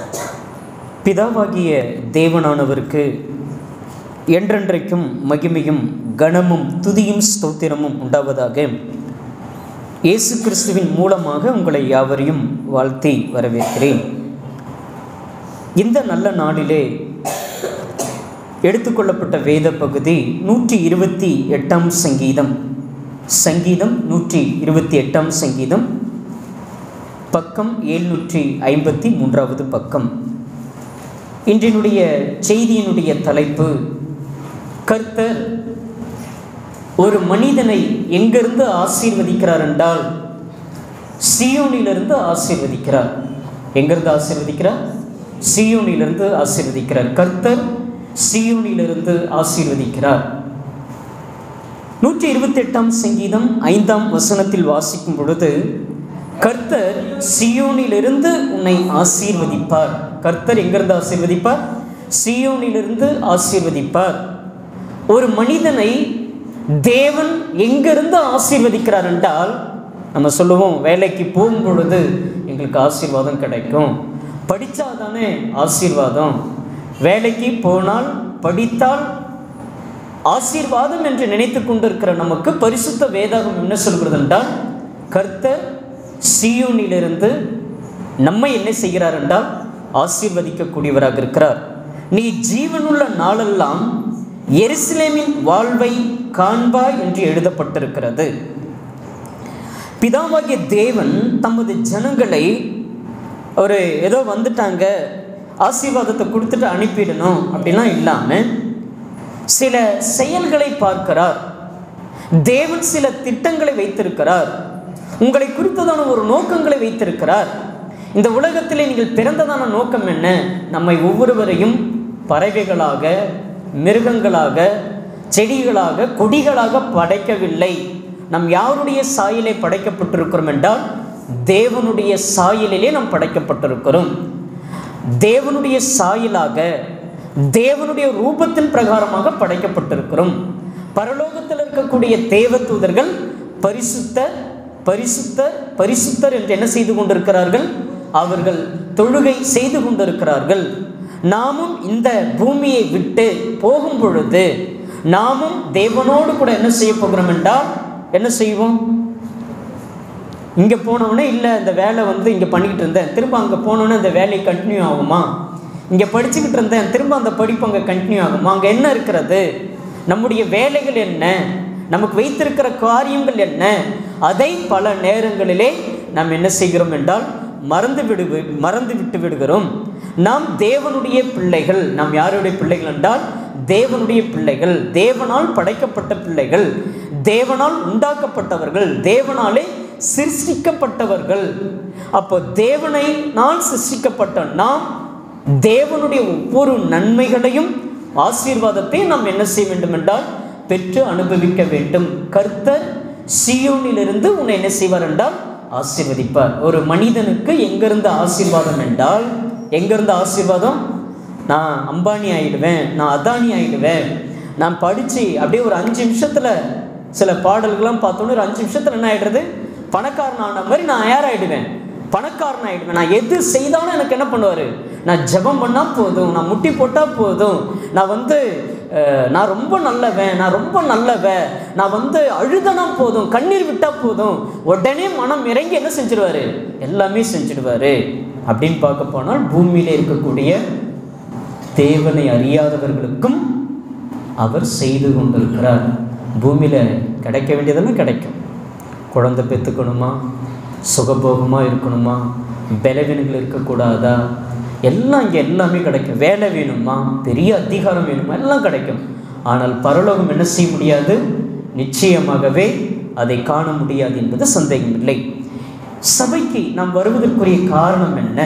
பிதாவாகிய தேவனானவருக்கு என்றென்றைக்கும் மகிமையும் கனமும் துதியும் ஸ்தோத்திரமும் உண்டாவதாக இயேசு கிறிஸ்துவின் மூலமாக உங்களை யாவரையும் வாழ்த்தி வரவேற்கிறேன் இந்த நல்ல நாளிலே எடுத்துக்கொள்ளப்பட்ட வேத பகுதி நூற்றி இருபத்தி எட்டாம் சங்கீதம் சங்கீதம் நூற்றி இருபத்தி எட்டாம் சங்கீதம் பக்கம் ஏழ்நூற்றி ஐம்பத்தி மூன்றாவது பக்கம் இன்றினுடைய செய்தியினுடைய தலைப்பு கர்த்தர் ஒரு மனிதனை எங்கிருந்து ஆசீர்வதிக்கிறார் என்றால் சியோனிலிருந்து ஆசீர்வதிக்கிறார் எங்கிருந்து ஆசீர்வதிக்கிறார் சியோனிலிருந்து ஆசீர்வதிக்கிறார் கர்த்தர் சியோனிலிருந்து ஆசீர்வதிக்கிறார் நூற்றி இருபத்தி எட்டாம் சங்கீதம் ஐந்தாம் வசனத்தில் வாசிக்கும் பொழுது கர்த்தர் சியோனிலிருந்து உன்னை ஆசீர்வதிப்பார் கர்த்தர் எங்கிருந்து ஆசீர்வதிப்பார் சியோனிலிருந்து ஆசீர்வதிப்பார் ஒரு மனிதனை தேவன் எங்கிருந்து ஆசீர்வதிக்கிறார் என்றால் நம்ம சொல்லுவோம் வேலைக்கு போகும் பொழுது எங்களுக்கு ஆசீர்வாதம் கிடைக்கும் படித்தாதானே ஆசீர்வாதம் வேலைக்கு போனால் படித்தால் ஆசீர்வாதம் என்று நினைத்து கொண்டிருக்கிற நமக்கு பரிசுத்த வேதாகம் என்ன சொல்கிறது என்றால் கர்த்தர் சியோனிலிருந்து நம்மை என்ன செய்கிறார் என்றால் ஆசீர்வதிக்கக்கூடியவராக இருக்கிறார் நீ ஜீவனுள்ள நாளெல்லாம் எருசலேமின் வாழ்வை காண்பாய் என்று எழுதப்பட்டிருக்கிறது பிதாவாகிய தேவன் தமது ஜனங்களை ஒரு ஏதோ வந்துட்டாங்க ஆசீர்வாதத்தை கொடுத்துட்டு அனுப்பிடணும் அப்படிலாம் இல்லாமல் சில செயல்களை பார்க்கிறார் தேவன் சில திட்டங்களை வைத்திருக்கிறார் உங்களை குறித்ததான ஒரு நோக்கங்களை வைத்திருக்கிறார் இந்த உலகத்திலே நீங்கள் பிறந்ததான நோக்கம் என்ன நம்மை ஒவ்வொருவரையும் பறவைகளாக மிருகங்களாக செடிகளாக கொடிகளாக படைக்கவில்லை நம் யாருடைய சாயலை படைக்கப்பட்டிருக்கிறோம் என்றால் தேவனுடைய சாயலிலே நாம் படைக்கப்பட்டிருக்கிறோம் தேவனுடைய சாயலாக தேவனுடைய ரூபத்தின் பிரகாரமாக படைக்கப்பட்டிருக்கிறோம் பரலோகத்தில் இருக்கக்கூடிய தேவ தூதர்கள் பரிசுத்தர் பரிசுத்தர் பரிசுத்தர் என்று என்ன செய்து கொண்டிருக்கிறார்கள் அவர்கள் தொழுகை செய்து கொண்டிருக்கிறார்கள் நாமும் இந்த பூமியை விட்டு போகும் பொழுது நாமும் தேவனோடு கூட என்ன செய்ய போகிறோம் என்றால் என்ன செய்வோம் இங்கே போனவுடனே இல்லை இந்த வேலை வந்து இங்கே பண்ணிக்கிட்டு இருந்தேன் திரும்ப அங்கே போனோன்னே இந்த வேலை கண்டினியூ ஆகுமா இங்கே படிச்சுக்கிட்டு இருந்தேன் திரும்ப அந்த படிப்பு அங்கே கண்டினியூ ஆகுமா அங்கே என்ன இருக்கிறது நம்முடைய வேலைகள் என்ன நமக்கு வைத்திருக்கிற காரியங்கள் என்ன அதை பல நேரங்களிலே நாம் என்ன செய்கிறோம் என்றால் மறந்து விடு மறந்து விட்டு விடுகிறோம் நாம் தேவனுடைய பிள்ளைகள் நாம் யாருடைய பிள்ளைகள் என்றால் தேவனுடைய பிள்ளைகள் தேவனால் படைக்கப்பட்ட பிள்ளைகள் தேவனால் உண்டாக்கப்பட்டவர்கள் தேவனாலே சிருஷ்டிக்கப்பட்டவர்கள் அப்போ தேவனை நான் சிருஷ்டிக்கப்பட்ட நாம் தேவனுடைய ஒவ்வொரு நன்மைகளையும் ஆசீர்வாதத்தை நாம் என்ன செய்ய வேண்டும் என்றால் பெற்று அனுபவிக்க வேண்டும் கர்த்தர் சியோனிலிருந்து உன்னை என்ன செய்வார் என்றால் ஆசீர்வதிப்பார் ஒரு மனிதனுக்கு எங்கிருந்து ஆசீர்வாதம் என்றால் எங்கிருந்து ஆசீர்வாதம் நான் அம்பானி ஆகிடுவேன் நான் அதானி ஆகிடுவேன் நான் படித்து அப்படியே ஒரு அஞ்சு நிமிஷத்தில் சில பாடல்கள்லாம் பார்த்தோன்னே ஒரு அஞ்சு நிமிஷத்தில் என்ன ஆகிடுறது பணக்காரன் ஆன மாதிரி நான் யார் ஆகிடுவேன் பணக்காரன் ஆகிடுவேன் நான் எது செய்தாலும் எனக்கு என்ன பண்ணுவார் நான் ஜபம் பண்ணால் போதும் நான் முட்டி போட்டால் போதும் நான் வந்து நான் ரொம்ப நல்லவன் நான் ரொம்ப நல்லவன் நான் வந்து அழுதனா போதும் கண்ணீர் விட்டால் போதும் உடனே மனம் இறங்கி என்ன செஞ்சிடுவார் எல்லாமே செஞ்சிடுவார் அப்படின்னு பார்க்க போனால் பூமியில் இருக்கக்கூடிய தேவனை அறியாதவர்களுக்கும் அவர் செய்து கொண்டிருக்கிறார் பூமியில் கிடைக்க வேண்டியதெல்லாம் கிடைக்கும் குழந்தை பெற்றுக்கணுமா சுகபோகமாக இருக்கணுமா பலவீனங்கள் இருக்கக்கூடாதா எல்லாம் இங்கே எல்லாமே கிடைக்கும் வேலை வேணுமா பெரிய அதிகாரம் வேணுமா எல்லாம் கிடைக்கும் ஆனால் பரலோகம் என்ன செய்ய முடியாது நிச்சயமாகவே அதை காண முடியாது என்பது சந்தேகம் இல்லை சபைக்கு நாம் வருவதற்குரிய காரணம் என்ன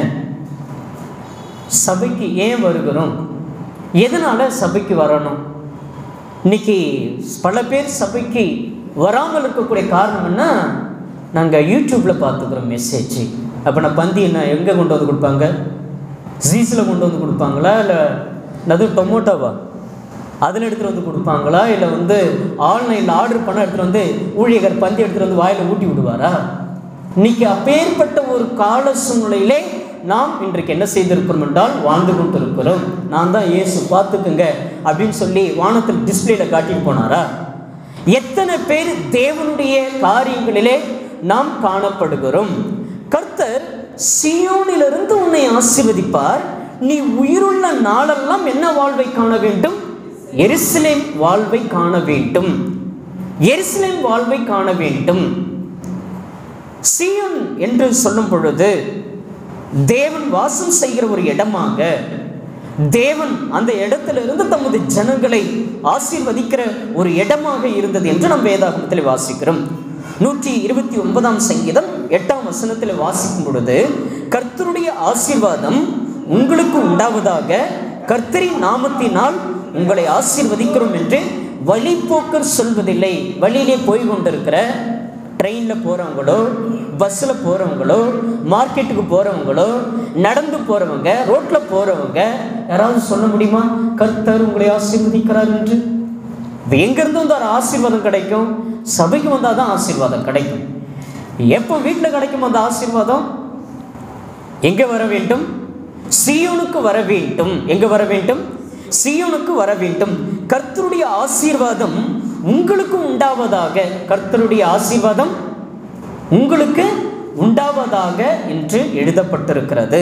சபைக்கு ஏன் வருகிறோம் எதனால் சபைக்கு வரணும் இன்னைக்கு பல பேர் சபைக்கு வராமல் இருக்கக்கூடிய காரணம் என்ன நாங்கள் யூடியூப்பில் பார்த்துக்கிறோம் மெசேஜ் அப்போ நான் பந்தி என்ன எங்கே கொண்டு வந்து கொடுப்பாங்க ஜீஸில் கொண்டு வந்து கொடுப்பாங்களா இல்லை அது டொமோட்டோவா அதில் எடுத்துகிட்டு வந்து கொடுப்பாங்களா இல்லை வந்து ஆன்லைனில் ஆர்டர் பண்ண எடுத்துகிட்டு வந்து ஊழியர் பந்தி எடுத்துகிட்டு வந்து வாயில் ஊட்டி விடுவாரா இன்னைக்கு அப்பேற்பட்ட ஒரு கால சூழ்நிலையிலே நாம் இன்றைக்கு என்ன செய்திருக்கிறோம் என்றால் வாழ்ந்து கொண்டிருக்கிறோம் நான் தான் இயேசு பார்த்துக்குங்க அப்படின்னு சொல்லி வானத்தில் டிஸ்பிளேல காட்டிட்டு போனாரா எத்தனை பேர் தேவனுடைய காரியங்களிலே நாம் காணப்படுகிறோம் கர்த்தர் சியோனிலிருந்து உன்னை ஆசீர்வதிப்பார் நீ உயிருள்ள நாளெல்லாம் என்ன வாழ்வை காண வேண்டும் எருசலேம் வாழ்வை காண வேண்டும் எருசலேம் வாழ்வை காண வேண்டும் சியோன் என்று சொல்லும் பொழுது தேவன் வாசம் செய்கிற ஒரு இடமாக தேவன் அந்த இடத்திலிருந்து தமது ஜனங்களை ஆசீர்வதிக்கிற ஒரு இடமாக இருந்தது என்று நாம் வேதாகமத்தில் வாசிக்கிறோம் நூற்றி இருபத்தி ஒன்பதாம் சங்கீதம் எட்டாம் வசனத்தில் வாசிக்கும் பொழுது கர்த்தருடைய ஆசீர்வாதம் உங்களுக்கு உண்டாவதாக கர்த்தரின் நாமத்தினால் உங்களை ஆசீர்வதிக்கிறோம் என்று வழிபோக்கர் சொல்வதில்லை வழியிலே போய் கொண்டிருக்கிற ட்ரெயினில் போகிறவங்களோ பஸ்ஸில் போகிறவங்களோ மார்க்கெட்டுக்கு போகிறவங்களோ நடந்து போகிறவங்க ரோட்டில் போகிறவங்க யாராவது சொல்ல முடியுமா கர்த்தர் உங்களை ஆசீர்வதிக்கிறார் என்று இது எங்கேருந்து வந்து ஒரு ஆசீர்வாதம் கிடைக்கும் சபைக்கு வந்தால் தான் ஆசீர்வாதம் கிடைக்கும் எப்போ வீட்டில் கிடைக்கும் அந்த ஆசீர்வாதம் எங்கே வர வேண்டும் சியோனுக்கு வர வேண்டும் எங்கே வர வேண்டும் சியோனுக்கு வர வேண்டும் கர்த்தருடைய ஆசீர்வாதம் உங்களுக்கு உண்டாவதாக கர்த்தருடைய ஆசீர்வாதம் உங்களுக்கு உண்டாவதாக என்று எழுதப்பட்டிருக்கிறது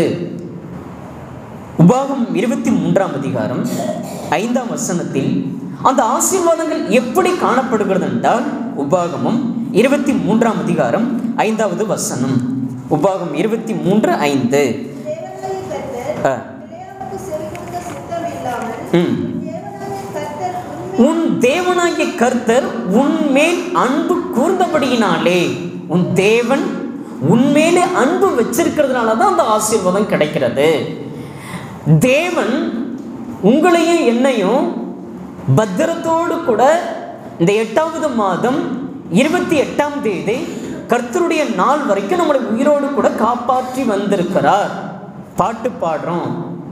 உபாகம் இருபத்தி மூன்றாம் அதிகாரம் ஐந்தாம் வசனத்தில் அந்த ஆசீர்வாதங்கள் எப்படி காணப்படுகிறது என்றால் உபாகமும் இருபத்தி மூன்றாம் அதிகாரம் ஐந்தாவது வசனம் உபாகம் இருபத்தி மூன்று ஐந்து தேவனாகிய கர்த்தர் உன் தேவனாகிய கர்த்தர் பிள்ளையாவுக்கு செவி கொடுக்க சித்தம் இல்லாமல் உன்மேல் அன்பு கூர்ந்தபடியினாலே உன் தேவன் உன்மேலே அன்பு வச்சிருக்கிறதுனால தான் அந்த ஆசீர்வாதம் கிடைக்கிறது தேவன் உங்களையும் என்னையும் பத்திரத்தோடு கூட இந்த எட்டாவது மாதம் இருபத்தி எட்டாம் தேதி கர்த்தருடைய நாள் வரைக்கும் நம்மளை உயிரோடு கூட காப்பாற்றி வந்திருக்கிறார் பாட்டு பாடுறோம்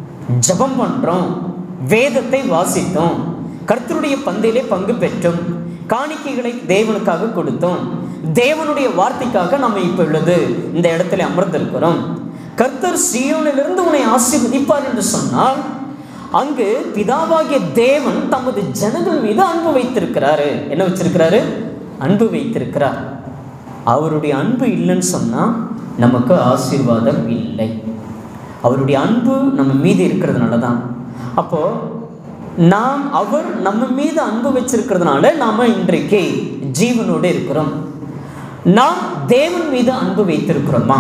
ஜெபம் பண்ணுறோம் வேதத்தை வாசித்தோம் கர்த்தருடைய பந்திலே பங்கு பெற்றோம் காணிக்கைகளை தேவனுக்காக கொடுத்தோம் தேவனுடைய வார்த்தைக்காக நம்ம இப்பொழுது இந்த இடத்துல அமர்ந்திருக்கிறோம் கர்த்தர் சியோனிலிருந்து உன்னை ஆசீர்வதிப்பார் என்று சொன்னால் அங்கு பிதாவாகிய தேவன் தமது ஜனங்கள் மீது அன்பு வைத்திருக்கிறாரு என்ன வச்சிருக்கிறாரு அன்பு வைத்திருக்கிறார் அவருடைய அன்பு இல்லைன்னு சொன்னால் நமக்கு ஆசீர்வாதம் இல்லை அவருடைய அன்பு நம்ம மீது இருக்கிறதுனால தான் அப்போது நாம் அவர் நம்ம மீது அன்பு வச்சிருக்கிறதுனால நாம் இன்றைக்கு ஜீவனோடு இருக்கிறோம் நாம் தேவன் மீது அன்பு வைத்திருக்கிறோமா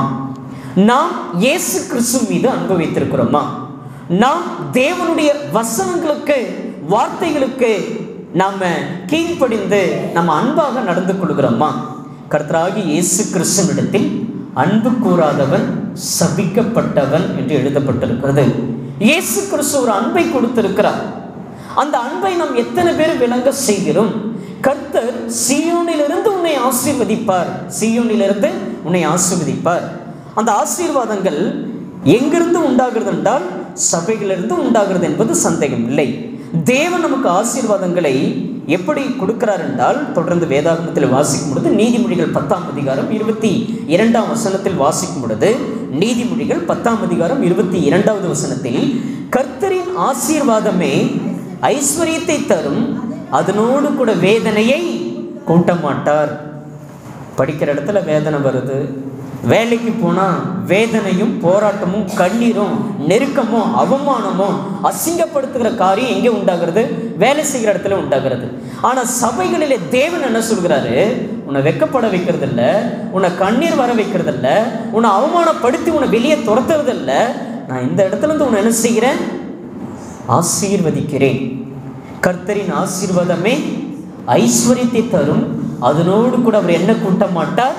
நாம் இயேசு கிறிஸ்து மீது அன்பு வைத்திருக்கிறோமா நாம் தேவனுடைய வசனங்களுக்கு வார்த்தைகளுக்கு நாம் கீழ்ப்படிந்து நம்ம அன்பாக நடந்து கொள்கிறோமா கர்த்தராகி இயேசு கிறிஸ்துவனிடத்தில் அன்பு கூறாதவன் சபிக்கப்பட்டவன் என்று எழுதப்பட்டிருக்கிறது இயேசு கிறிஸ்து ஒரு அன்பை கொடுத்திருக்கிறார் அந்த அன்பை நாம் எத்தனை பேர் விளங்க செய்கிறோம் கர்த்தர் சியோனிலிருந்து உன்னை ஆசீர்வதிப்பார் சியோனிலிருந்து உன்னை ஆசீர்வதிப்பார் அந்த ஆசீர்வாதங்கள் எங்கிருந்து உண்டாகிறது என்றால் சபைகளிலிருந்து உண்டாகிறது என்பது சந்தேகம் இல்லை தேவன் நமக்கு ஆசீர்வாதங்களை எப்படி கொடுக்கிறார் என்றால் தொடர்ந்து வேதாகமத்தில் வாசிக்கும் பொழுது நீதிமொழிகள் பத்தாம் அதிகாரம் இருபத்தி இரண்டாம் வசனத்தில் வாசிக்கும் பொழுது நீதிமொழிகள் பத்தாம் அதிகாரம் இருபத்தி இரண்டாவது வசனத்தில் கர்த்தரின் ஆசீர்வாதமே ஐஸ்வர்யத்தை தரும் அதனோடு கூட வேதனையை கூட்ட மாட்டார் படிக்கிற இடத்துல வேதனை வருது வேலைக்கு போனால் வேதனையும் போராட்டமும் கண்ணீரும் நெருக்கமும் அவமானமும் அசிங்கப்படுத்துகிற காரியம் எங்கே உண்டாகிறது வேலை செய்கிற இடத்துல உண்டாகிறது ஆனால் சபைகளிலே தேவன் என்ன சொல்கிறாரு உன்னை வெக்கப்பட வைக்கிறது இல்ல உன்னை கண்ணீர் வர வைக்கிறது இல்ல உன்னை அவமானப்படுத்தி உன்னை வெளியே துரத்துறது இல்ல நான் இந்த இடத்துல இருந்து உன்னை என்ன செய்கிறேன் ஆசீர்வதிக்கிறேன் கர்த்தரின் ஆசீர்வாதமே ஐஸ்வர்யத்தை தரும் அதனோடு கூட அவர் என்ன கூட்ட மாட்டார்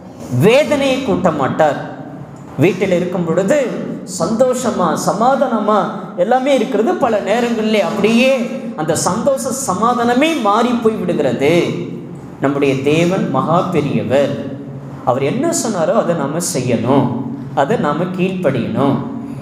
வேதனையை கூட்ட மாட்டார் வீட்டில் இருக்கும் பொழுது சந்தோஷமா சமாதானமா எல்லாமே இருக்கிறது பல நேரங்களிலே அப்படியே அந்த சந்தோஷ சமாதானமே மாறி போய் விடுகிறது நம்முடைய தேவன் மகா பெரியவர் அவர் என்ன சொன்னாரோ அதை நாம் செய்யணும் அதை நாம் கீழ்ப்படியணும்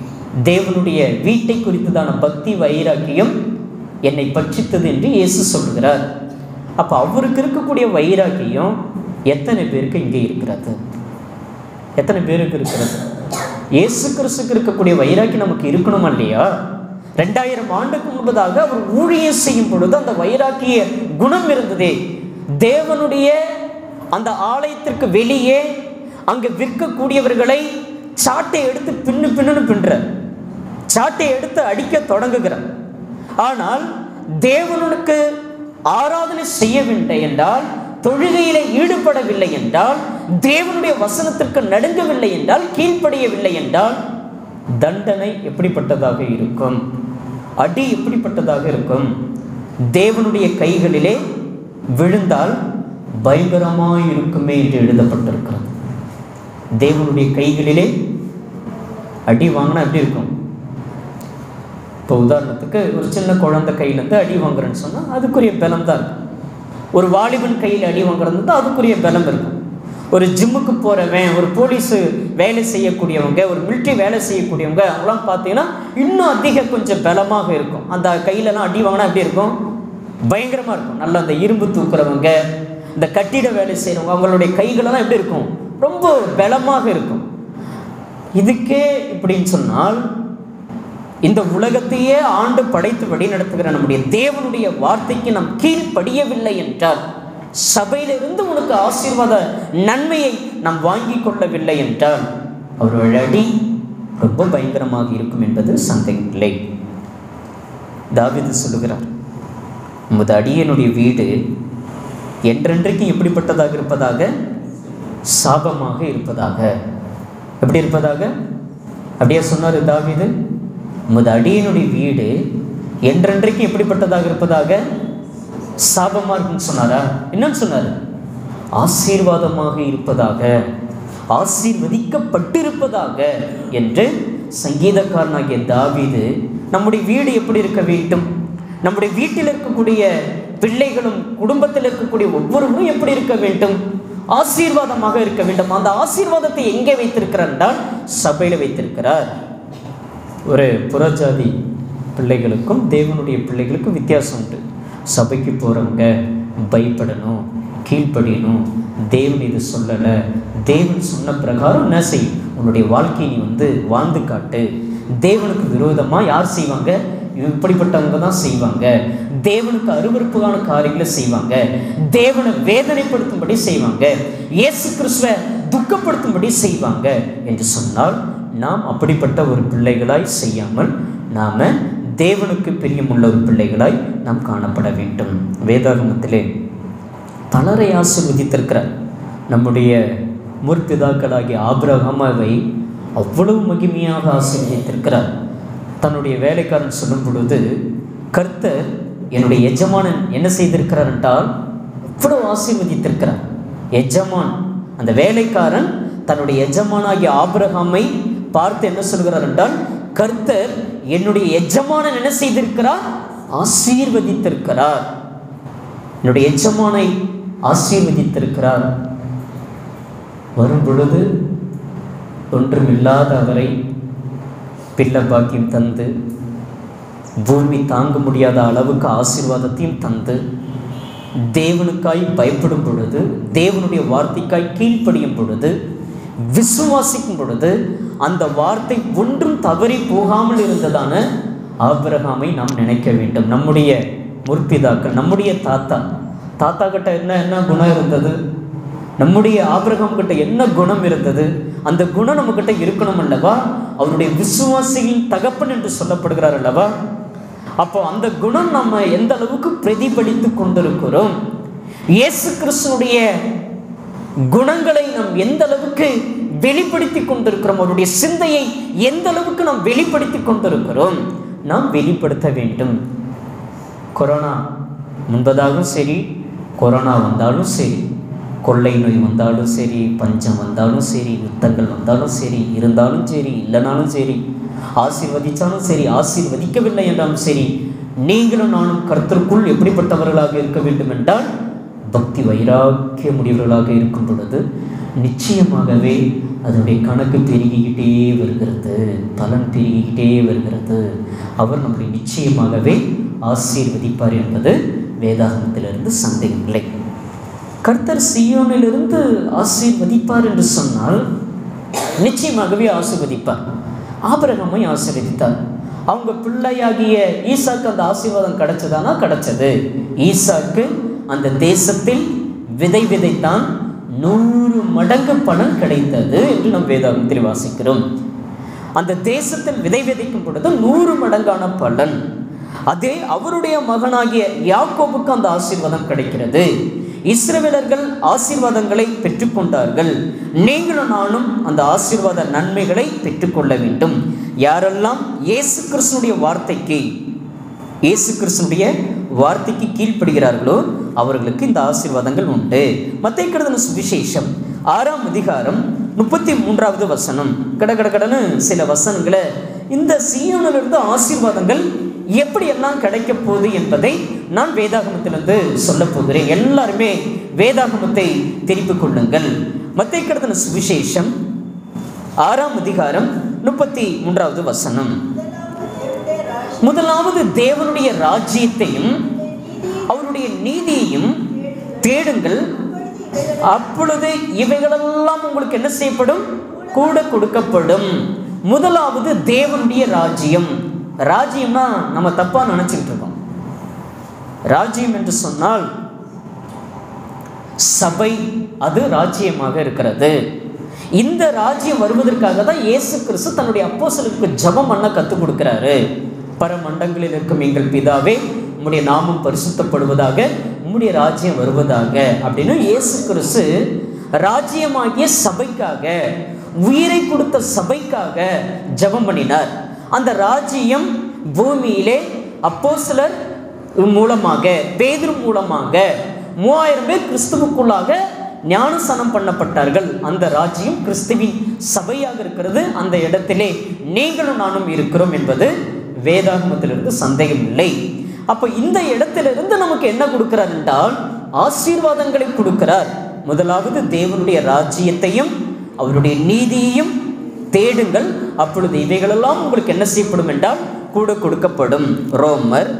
தேவனுடைய வீட்டை குறித்ததான பக்தி வைராக்கியம் என்னை பட்சித்தது என்று இயேசு சொல்கிறார் அப்போ அவருக்கு இருக்கக்கூடிய வைராக்கியம் எத்தனை பேருக்கு இங்கே இருக்கிறது எத்தனை பேருக்கு இருக்கிறது இயேசு கிறிஸ்துக்கு இருக்கக்கூடிய வைராக்கி நமக்கு இருக்கணுமா இல்லையா ரெண்டாயிரம் ஆண்டுக்கு முன்பதாக அவர் ஊழியம் செய்யும் பொழுது அந்த வைராக்கிய குணம் இருந்ததே தேவனுடைய அந்த ஆலயத்திற்கு வெளியே அங்கு விற்கக்கூடியவர்களை சாட்டை எடுத்து பின்னு பின்னுன்னு பின்ற சாட்டை எடுத்து அடிக்க தொடங்குகிறார் ஆனால் தேவனுக்கு ஆராதனை செய்யவில்லை என்றால் தொழுகையில ஈடுபடவில்லை என்றால் தேவனுடைய வசனத்திற்கு நடுங்கவில்லை என்றால் கீழ்ப்படியவில்லை என்றால் தண்டனை எப்படிப்பட்டதாக இருக்கும் அடி எப்படிப்பட்டதாக இருக்கும் தேவனுடைய கைகளிலே விழுந்தால் பயங்கரமாய் இருக்குமே என்று எழுதப்பட்டிருக்கிறது தேவனுடைய கைகளிலே அடி வாங்கினா எப்படி இருக்கும் இப்போ உதாரணத்துக்கு ஒரு சின்ன குழந்தை கையிலேருந்து அடி வாங்குறேன்னு சொன்னால் அதுக்குரிய பலம் தான் இருக்கும் ஒரு வாலிபன் கையில் அடி வாங்குறது தான் அதுக்குரிய பலம் இருக்கும் ஒரு ஜிம்முக்கு போகிறவன் ஒரு போலீஸு வேலை செய்யக்கூடியவங்க ஒரு மிலிட்ரி வேலை செய்யக்கூடியவங்க அவங்களாம் பார்த்தீங்கன்னா இன்னும் அதிக கொஞ்சம் பலமாக இருக்கும் அந்த கையிலலாம் அடி வாங்கினா எப்படி இருக்கும் பயங்கரமாக இருக்கும் நல்லா அந்த இரும்பு தூக்குறவங்க இந்த கட்டிட வேலை செய்கிறவங்க அவங்களுடைய கைகளெல்லாம் எப்படி இருக்கும் ரொம்ப பலமாக இருக்கும் இதுக்கே இப்படின்னு சொன்னால் இந்த உலகத்தையே ஆண்டு படைத்து வழி நடத்துகிற நம்முடைய தேவனுடைய வார்த்தைக்கு நாம் கீழ்ப்படியவில்லை என்றால் சபையிலிருந்து உனக்கு ஆசீர்வாத நன்மையை நாம் வாங்கி கொள்ளவில்லை என்றால் அவர்கள் அடி ரொம்ப பயங்கரமாக இருக்கும் என்பது சந்தேகமில்லை தாவிது சொல்லுகிறார் உமது அடியனுடைய வீடு என்றென்றைக்கும் எப்படிப்பட்டதாக இருப்பதாக சாபமாக இருப்பதாக எப்படி இருப்பதாக அப்படியே சொன்னார் தாவிது உமது அடியனுடைய வீடு என்றென்றைக்கும் எப்படிப்பட்டதாக இருப்பதாக சாபமாக இருக்குன்னு சொன்னாரா என்னன்னு சொன்னார் ஆசீர்வாதமாக இருப்பதாக ஆசீர்வதிக்கப்பட்டிருப்பதாக என்று சங்கீதக்காரனாகிய தாவீது நம்முடைய வீடு எப்படி இருக்க வேண்டும் நம்முடைய வீட்டில் இருக்கக்கூடிய பிள்ளைகளும் குடும்பத்தில் இருக்கக்கூடிய ஒவ்வொருவரும் எப்படி இருக்க வேண்டும் ஆசீர்வாதமாக இருக்க வேண்டும் அந்த ஆசீர்வாதத்தை எங்கே வைத்திருக்கிறார் என்றால் சபையில் வைத்திருக்கிறார் ஒரு புறஜாதி பிள்ளைகளுக்கும் தேவனுடைய பிள்ளைகளுக்கும் வித்தியாசம் உண்டு சபைக்கு போகிறவங்க பயப்படணும் கீழ்ப்படியணும் தேவன் இது சொல்லலை தேவன் சொன்ன பிரகாரம் என்ன செய் உன்னுடைய வாழ்க்கையை நீ வந்து வாழ்ந்து காட்டு தேவனுக்கு விரோதமாக யார் செய்வாங்க இப்படிப்பட்டவங்க தான் செய்வாங்க தேவனுக்கு அருவருப்பான காரியங்களை செய்வாங்க தேவனை வேதனைப்படுத்தும்படி செய்வாங்க இயேசு கிறிஸ்துவ துக்கப்படுத்தும்படி செய்வாங்க என்று சொன்னால் நாம் அப்படிப்பட்ட ஒரு பிள்ளைகளாய் செய்யாமல் நாம் தேவனுக்கு பிரியமுள்ள ஒரு பிள்ளைகளாய் நாம் காணப்பட வேண்டும் வேதாகமத்திலே பலரை ஆசிர்வதித்திருக்கிறார் நம்முடைய முற்பிதாக்களாகிய ஆபிரகமாவை அவ்வளவு மகிமையாக ஆசீர்வதித்திருக்கிறார் தன்னுடைய வேலைக்காரன் சொல்லும் பொழுது கர்த்தர் என்னுடைய எஜமானன் என்ன செய்திருக்கிறார் என்றால் அவ்வளவு ஆசீர்வதித்திருக்கிறார் எஜமான் அந்த வேலைக்காரன் தன்னுடைய எஜமானாகிய ஆபிரகாமை பார்த்து என்ன சொல்கிறார் என்றால் கர்த்தர் என்னுடைய எஜமானன் என்ன செய்திருக்கிறார் ஆசீர்வதித்திருக்கிறார் என்னுடைய எஜமானை ஆசீர்வதித்திருக்கிறார் வரும் பொழுது ஒன்றுமில்லாத அவரை பிள்ளை பாக்கியம் தந்து பூமி தாங்க முடியாத அளவுக்கு ஆசீர்வாதத்தையும் தந்து தேவனுக்காய் பயப்படும் பொழுது தேவனுடைய வார்த்தைக்காய் கீழ்ப்படியும் பொழுது விசுவாசிக்கும் பொழுது அந்த வார்த்தை ஒன்றும் தவறி போகாமல் இருந்ததான ஆபிரகாமை நாம் நினைக்க வேண்டும் நம்முடைய முற்பிதாக்கள் நம்முடைய தாத்தா தாத்தா கிட்ட என்ன என்ன குணம் இருந்தது நம்முடைய ஆபிரகாம் கிட்ட என்ன குணம் இருந்தது அந்த குணம் நம்ம கிட்ட இருக்கணும் அல்லவா அவருடைய விசுவாசியின் தகப்பன் என்று சொல்லப்படுகிறார் அல்லவா அப்போ அந்த குணம் நம்ம எந்த அளவுக்கு பிரதிபலித்து கொண்டிருக்கிறோம் இயேசு கிறிஸ்துடைய குணங்களை நாம் எந்த அளவுக்கு வெளிப்படுத்தி கொண்டிருக்கிறோம் அவருடைய சிந்தையை எந்த அளவுக்கு நாம் வெளிப்படுத்தி கொண்டிருக்கிறோம் நாம் வெளிப்படுத்த வேண்டும் கொரோனா முன்பதாகவும் சரி கொரோனா வந்தாலும் சரி கொள்ளை நோய் வந்தாலும் சரி பஞ்சம் வந்தாலும் சரி யுத்தங்கள் வந்தாலும் சரி இருந்தாலும் சரி இல்லைனாலும் சரி ஆசீர்வதித்தாலும் சரி ஆசீர்வதிக்கவில்லை என்றாலும் சரி நீங்களும் நானும் கர்த்தருக்குள் எப்படிப்பட்டவர்களாக இருக்க வேண்டும் என்றால் பக்தி வைராக்கிய முடிவுகளாக இருக்கும் பொழுது நிச்சயமாகவே அதனுடைய கணக்கு பெருகிக்கிட்டே வருகிறது பலன் பெருகிக்கிட்டே வருகிறது அவர் நம்மளை நிச்சயமாகவே ஆசீர்வதிப்பார் என்பது வேதாகமத்திலிருந்து சந்தேகமில்லை கர்த்தர் சியோனிலிருந்து ஆசீர்வதிப்பார் என்று சொன்னால் நிச்சயமாகவே ஆசீர்வதிப்பார் ஆபிரகாமை ஆசீர்வதித்தார் அவங்க பிள்ளையாகிய ஈசாக்கு அந்த ஆசீர்வாதம் கிடைச்சதானா கிடைச்சது ஈசாக்கு அந்த தேசத்தில் விதை விதைத்தான் நூறு மடங்கு பணம் கிடைத்தது என்று நாம் வேதாகத்தில் வாசிக்கிறோம் அந்த தேசத்தில் விதை விதைக்கும் பொழுது நூறு மடங்கான பலன் அதே அவருடைய மகனாகிய யாக்கோபுக்கு அந்த ஆசீர்வாதம் கிடைக்கிறது இஸ்ரவேலர்கள் ஆசீர்வாதங்களை பெற்றுக்கொண்டார்கள் நீங்களும் நானும் அந்த ஆசீர்வாத நன்மைகளை பெற்றுக்கொள்ள வேண்டும் யாரெல்லாம் இயேசு கிறிஸ்துனுடைய வார்த்தைக்கு இயேசு கிறிஸ்துனுடைய வார்த்தைக்கு கீழ்ப்படுகிறார்களோ அவர்களுக்கு இந்த ஆசீர்வாதங்கள் உண்டு மத்திய கருதன சுவிசேஷம் ஆறாம் அதிகாரம் முப்பத்தி மூன்றாவது வசனம் கட கட கடன்னு சில வசனங்களை இந்த சீயோனிலிருந்து ஆசீர்வாதங்கள் எப்படியெல்லாம் கிடைக்க போகுது என்பதை நான் வேதாகமத்திலிருந்து சொல்ல போகிறேன் எல்லாருமே வேதாகமத்தை திருப்பிக் கொள்ளுங்கள் மத்திய கருதன சுவிசேஷம் ஆறாம் அதிகாரம் முப்பத்தி மூன்றாவது வசனம் முதலாவது தேவனுடைய ராஜ்யத்தையும் அவருடைய நீதியையும் தேடுங்கள் அப்பொழுது இவைகளெல்லாம் உங்களுக்கு என்ன செய்யப்படும் கூட கொடுக்கப்படும் முதலாவது தேவனுடைய ராஜ்யம் ராஜ்யம்னா நம்ம தப்பா நினைச்சுக்கிட்டு இருக்கோம் ராஜ்யம் என்று சொன்னால் சபை அது ராஜ்யமாக இருக்கிறது இந்த ராஜ்யம் வருவதற்காக தான் இயேசு கிறிஸ்து தன்னுடைய அப்போஸ்தலருக்கு ஜெபம் பண்ண கற்றுக் கொடுக்கிறாரு பரமண்டங்களில் இருக்கும் எங்கள் பிதாவே உம்முடைய நாமம் பரிசுத்தப்படுவதாக உம்முடைய ராஜ்யம் வருவதாக அப்படின்னு இயேசு கிறிஸ்து ராஜ்யமாகிய சபைக்காக உயிரை கொடுத்த சபைக்காக ஜெபம் பண்ணினார் அந்த ராஜ்யம் பூமியிலே அப்போஸ்தலர் மூலமாக பேதுரு மூலமாக மூவாயிரம் பேர் கிறிஸ்துவுக்குள்ளாக ஞானசனம் பண்ணப்பட்டார்கள் அந்த ராஜ்யம் கிறிஸ்துவின் சபையாக இருக்கிறது அந்த இடத்திலே நீங்களும் நானும் இருக்கிறோம் என்பது வேதாகமத்திலிருந்து சந்தேகம் இல்லை அப்போ இந்த இடத்திலிருந்து நமக்கு என்ன கொடுக்கிறார் என்றால் ஆசீர்வாதங்களை கொடுக்கிறார் முதலாவது தேவனுடைய ராஜ்யத்தையும் அவருடைய நீதியையும் தேடுங்கள் அப்பொழுது இவைகளெல்லாம் உங்களுக்கு என்ன செய்யப்படும் என்றால் கூட கொடுக்கப்படும் ரோமர்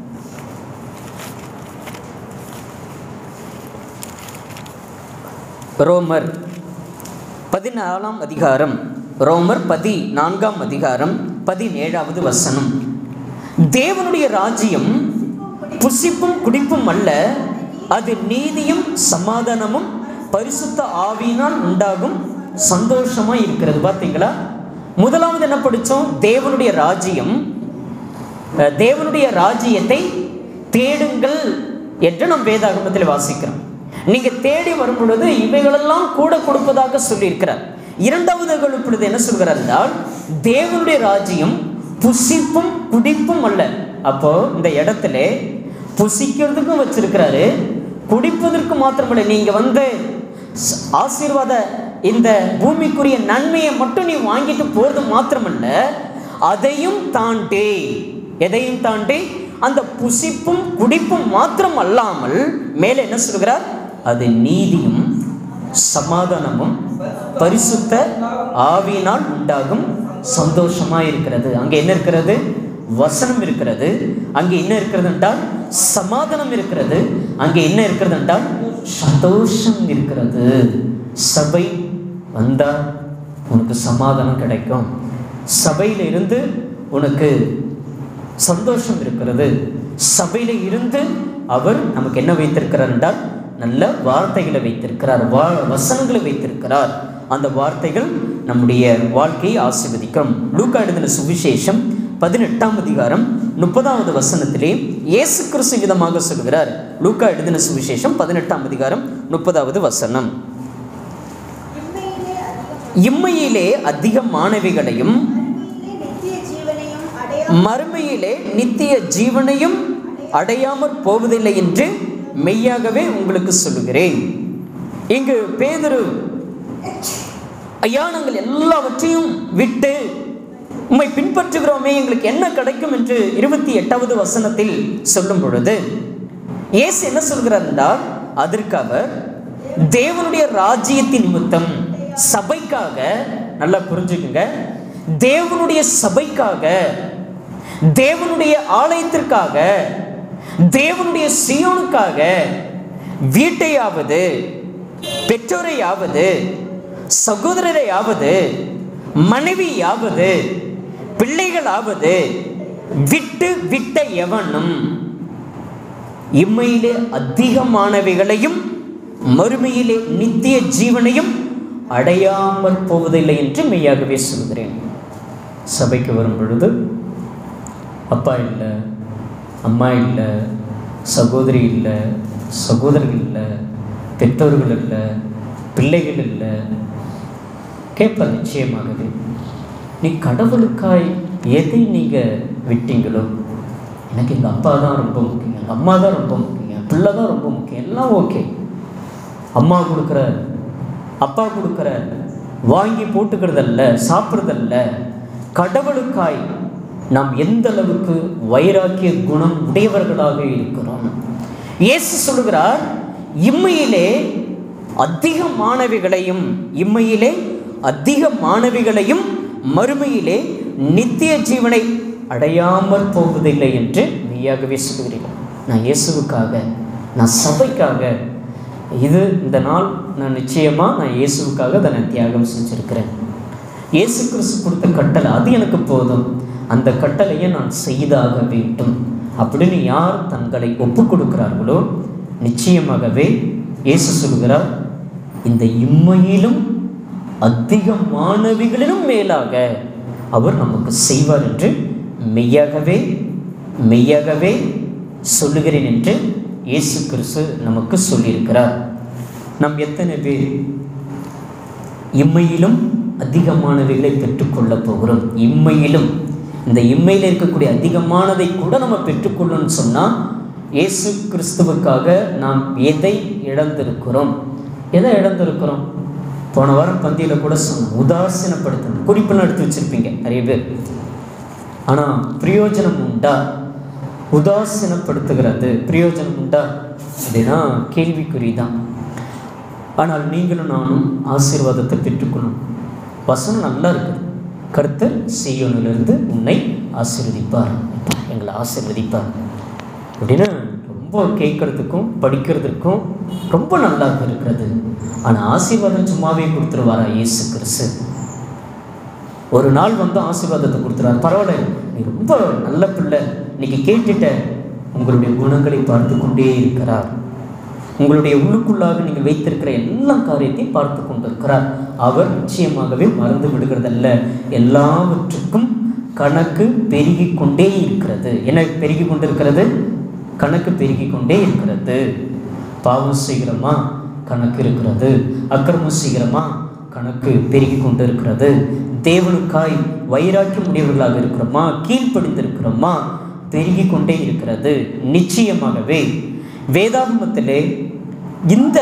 ரோமர் பதினாலாம் அதிகாரம் ரோமர் பதி நான்காம் அதிகாரம் பதினேழாவது வசனம் தேவனுடைய ராஜ்யம் புசிப்பும் குடிப்பும் அல்ல அது நீதியும் சமாதானமும் பரிசுத்த ஆவியினால் உண்டாகும் சந்தோஷமா இருக்கிறது பார்த்தீங்களா முதலாவது என்ன படித்தோம் தேவனுடைய ராஜ்யம் அஹ், தேவனுடைய ராஜ்யத்தை தேடுங்கள் என்று நாம் வேதாகமத்தில் வாசிக்கிறோம் நீங்க தேடி வரும் பொழுது இவைகளெல்லாம் கூட கொடுப்பதாக சொல்லியிருக்கிறார் இரண்டாவது இப்பொழுது என்ன சொல்கிறார் என்றால் தேவனுடைய ராஜ்யம் புசிப்பும் குடிப்பும் அல்ல அப்போ இந்த இடத்துல புசிக்கிறதுக்கும் வச்சிருக்கிறாரு குடிப்பதற்கு மாத்திரமல்ல நீங்க வந்து ஸ்- ஆசீர்வாத இந்த பூமிக்குரிய நன்மையை மட்டும் நீ வாங்கிட்டு போறது மாத்திரமல்ல அதையும் தாண்டி எதையும் தாண்டி அந்த புசிப்பும் குடிப்பும் மாத்திரம் அல்லாமல் மேலே என்ன சொல்கிறார் அது நீதியும் சமாதானமும் பரிசுத்த ஆவியினால் உண்டாகும் சந்தோஷமா இருக்கிறது அங்கே என்ன இருக்கிறது வசனம் இருக்கிறது அங்கே என்ன இருக்கிறது என்றால் சமாதானம் இருக்கிறது அங்கே என்ன இருக்கிறது என்றால் சந்தோஷம் இருக்கிறது சபை வந்தா உனக்கு சமாதானம் கிடைக்கும் சபையில இருந்து உனக்கு சந்தோஷம் இருக்கிறது சபையில இருந்து அவர் நமக்கு என்ன வைத்திருக்கிறார் என்றால் நல்ல வார்த்தைகளை வைத்திருக்கிறார் வா வசனங்களை வைத்திருக்கிறார் அந்த வார்த்தைகள் நம்முடைய வாழ்க்கையை ஆசீர்வதிக்கும் லூக்கா எழுதின சுவிசேஷம் பதினெட்டாம் அதிகாரம் முப்பதாவது வசனத்திலே இயேசு கிறிஸ்து விதமாக சொல்கிறார் லூக்கா எழுதின சுவிசேஷம் பதினெட்டாம் அதிகாரம் முப்பதாவது வசனம் இம்மையிலே அதிகம் இம்மையிலே அதிக மாணவிகளையும் மறுமையிலே நித்திய ஜீவனையும் மறுமையிலே நித்திய ஜீவனையும் அடையாமல் அடையாமற் போவதில்லை என்று மெய்யாகவே உங்களுக்கு சொல்லுகிறேன் இங்கு பேதுரு ஐயா நாங்கள் எல்லாவற்றையும் விட்டு உம்மை பின்பற்றுகிறோமே எங்களுக்கு என்ன கிடைக்கும் என்று இருபத்தி எட்டாவது வசனத்தில் சொல்லும் பொழுது இயேசு என்ன சொல்கிறார் என்றால் அதற்கு அவர் தேவனுடைய ராஜ்யத்தின் நிமித்தம் சபைக்காக நல்லா புரிஞ்சுக்குங்க தேவனுடைய சபைக்காக தேவனுடைய ஆலயத்திற்காக தேவனுடைய சியோனுக்காக வீட்டையாவது பெற்றோரையாவது சகோதரரையாவது மனைவியாவது பிள்ளைகளாவது விட்டு விட்ட எவனும் இம்மையிலே அதிகமானவைகளையும் மறுமையிலே நித்திய ஜீவனையும் அடையாமல் போவதில்லை என்று மெய்யாகவே சொல்கிறேன் சபைக்கு வரும் பொழுது அப்பா இல்லை அம்மா இல்லை சகோதரி இல்லை சகோதரர்கள் இல்லை பெற்றோர்கள் இல்லை பிள்ளைகள் இல்லை கேட்பேன் நிச்சயமாகவே நீ கடவுளுக்காய் எதை நீங்கள் விட்டீங்களோ எனக்கு எங்கள் அப்பா தான் ரொம்ப முக்கியம் எங்கள் அம்மா தான் ரொம்ப முக்கியம் என் பிள்ளை தான் ரொம்ப முக்கியம் எல்லாம் ஓகே அம்மா கொடுக்குற அப்பா கொடுக்குற வாங்கி போட்டுக்கிறதல்ல சாப்பிட்றதல்ல கடவுளுக்காய் நாம் எந்த அளவுக்கு வைராக்கிய குணம் உடையவர்களாக இருக்கிறோம் இயேசு சொல்லுகிறார் இம்மையிலே அதிகமானவைகளையும் இம்மையிலே அதிகமானவைகளையும் மறுமையிலே நித்திய ஜீவனை அடையாமல் போவதில்லை என்று மெய்யாகவே சொல்கிறீர்கள் நான் இயேசுவுக்காக நான் சபைக்காக இது இந்த நாள் நான் நிச்சயமாக நான் இயேசுவுக்காக அதை நான் தியாகம் செஞ்சுருக்கிறேன் இயேசு கிறிஸ்து கொடுத்த கட்டளை அது எனக்கு போதும் அந்த கட்டளையை நான் செய்தாக வேண்டும் அப்படின்னு யார் தங்களை ஒப்பு கொடுக்கிறார்களோ நிச்சயமாகவே இயேசு சொல்கிறார் இந்த இம்மையிலும் அதிகமானவைகளிலும் மேலாக அவர் நமக்கு செய்வார் என்று மெய்யாகவே மெய்யாகவே சொல்லுகிறேன் என்று இயேசு கிறிஸ்து நமக்கு சொல்லியிருக்கிறார் நாம் எத்தனை பேர் இம்மையிலும் அதிகமானவைகளை பெற்றுக்கொள்ளப் போகிறோம் இம்மையிலும் இந்த இம்மையில் இருக்கக்கூடிய அதிகமானதை கூட நம்ம பெற்றுக்கொள்ளணும்னு சொன்னால் இயேசு கிறிஸ்துவுக்காக நாம் எதை இழந்திருக்கிறோம் எதை இழந்திருக்கிறோம் போன வாரம் பந்தியில் கூட சொன்னோம் உதாசீனப்படுத்தணும் குறிப்பெல்லாம் எடுத்து வச்சுருப்பீங்க நிறைய பேர் ஆனால் பிரயோஜனம் உண்டா உதாசீனப்படுத்துகிறது பிரயோஜனம் உண்டா அப்படின்னா கேள்விக்குறி தான் ஆனால் நீங்களும் நானும் ஆசீர்வாதத்தை பெற்றுக்கொள்ளும் வசனம் நல்லா இருக்குது கர்த்தர் சீயோனிலிருந்து உன்னை ஆசீர்வதிப்பார் எங்களை ஆசீர்வதிப்பார் அப்படின்னு ரொம்ப கேட்கறதுக்கும் படிக்கிறதுக்கும் ரொம்ப நல்லா இருக்கிறது ஆனால் ஆசீர்வாதம் சும்மாவே கொடுத்துருவாரா இயேசு கிறிஸ்து ஒரு நாள் வந்து ஆசீர்வாதத்தை கொடுத்துருவார் பரவாயில்ல நீ ரொம்ப நல்ல பிள்ளை இன்னைக்கு கேட்டுட்ட உங்களுடைய குணங்களை பார்த்து கொண்டே இருக்கிறார் உங்களுடைய உள்ளுக்குள்ளாக நீங்கள் வைத்திருக்கிற எல்லா காரியத்தையும் பார்த்து கொண்டிருக்கிறார் அவர் நிச்சயமாகவே மறந்து விடுகிறதல்ல எல்லாவற்றுக்கும் கணக்கு பெருகி கொண்டே இருக்கிறது என்ன பெருகி கொண்டிருக்கிறது கணக்கு பெருகி கொண்டே இருக்கிறது பாவம் செய்கிறோமா கணக்கு இருக்கிறது அக்கிரமம் செய்கிறோமா கணக்கு பெருகி கொண்டு இருக்கிறது தேவனுக்காய் வைராக்கியம் உடையவர்களாக இருக்கிறோமா கீழ்ப்படிந்திருக்கிறோமா பெருகி கொண்டே இருக்கிறது நிச்சயமாகவே வேதாகமத்திலே இந்த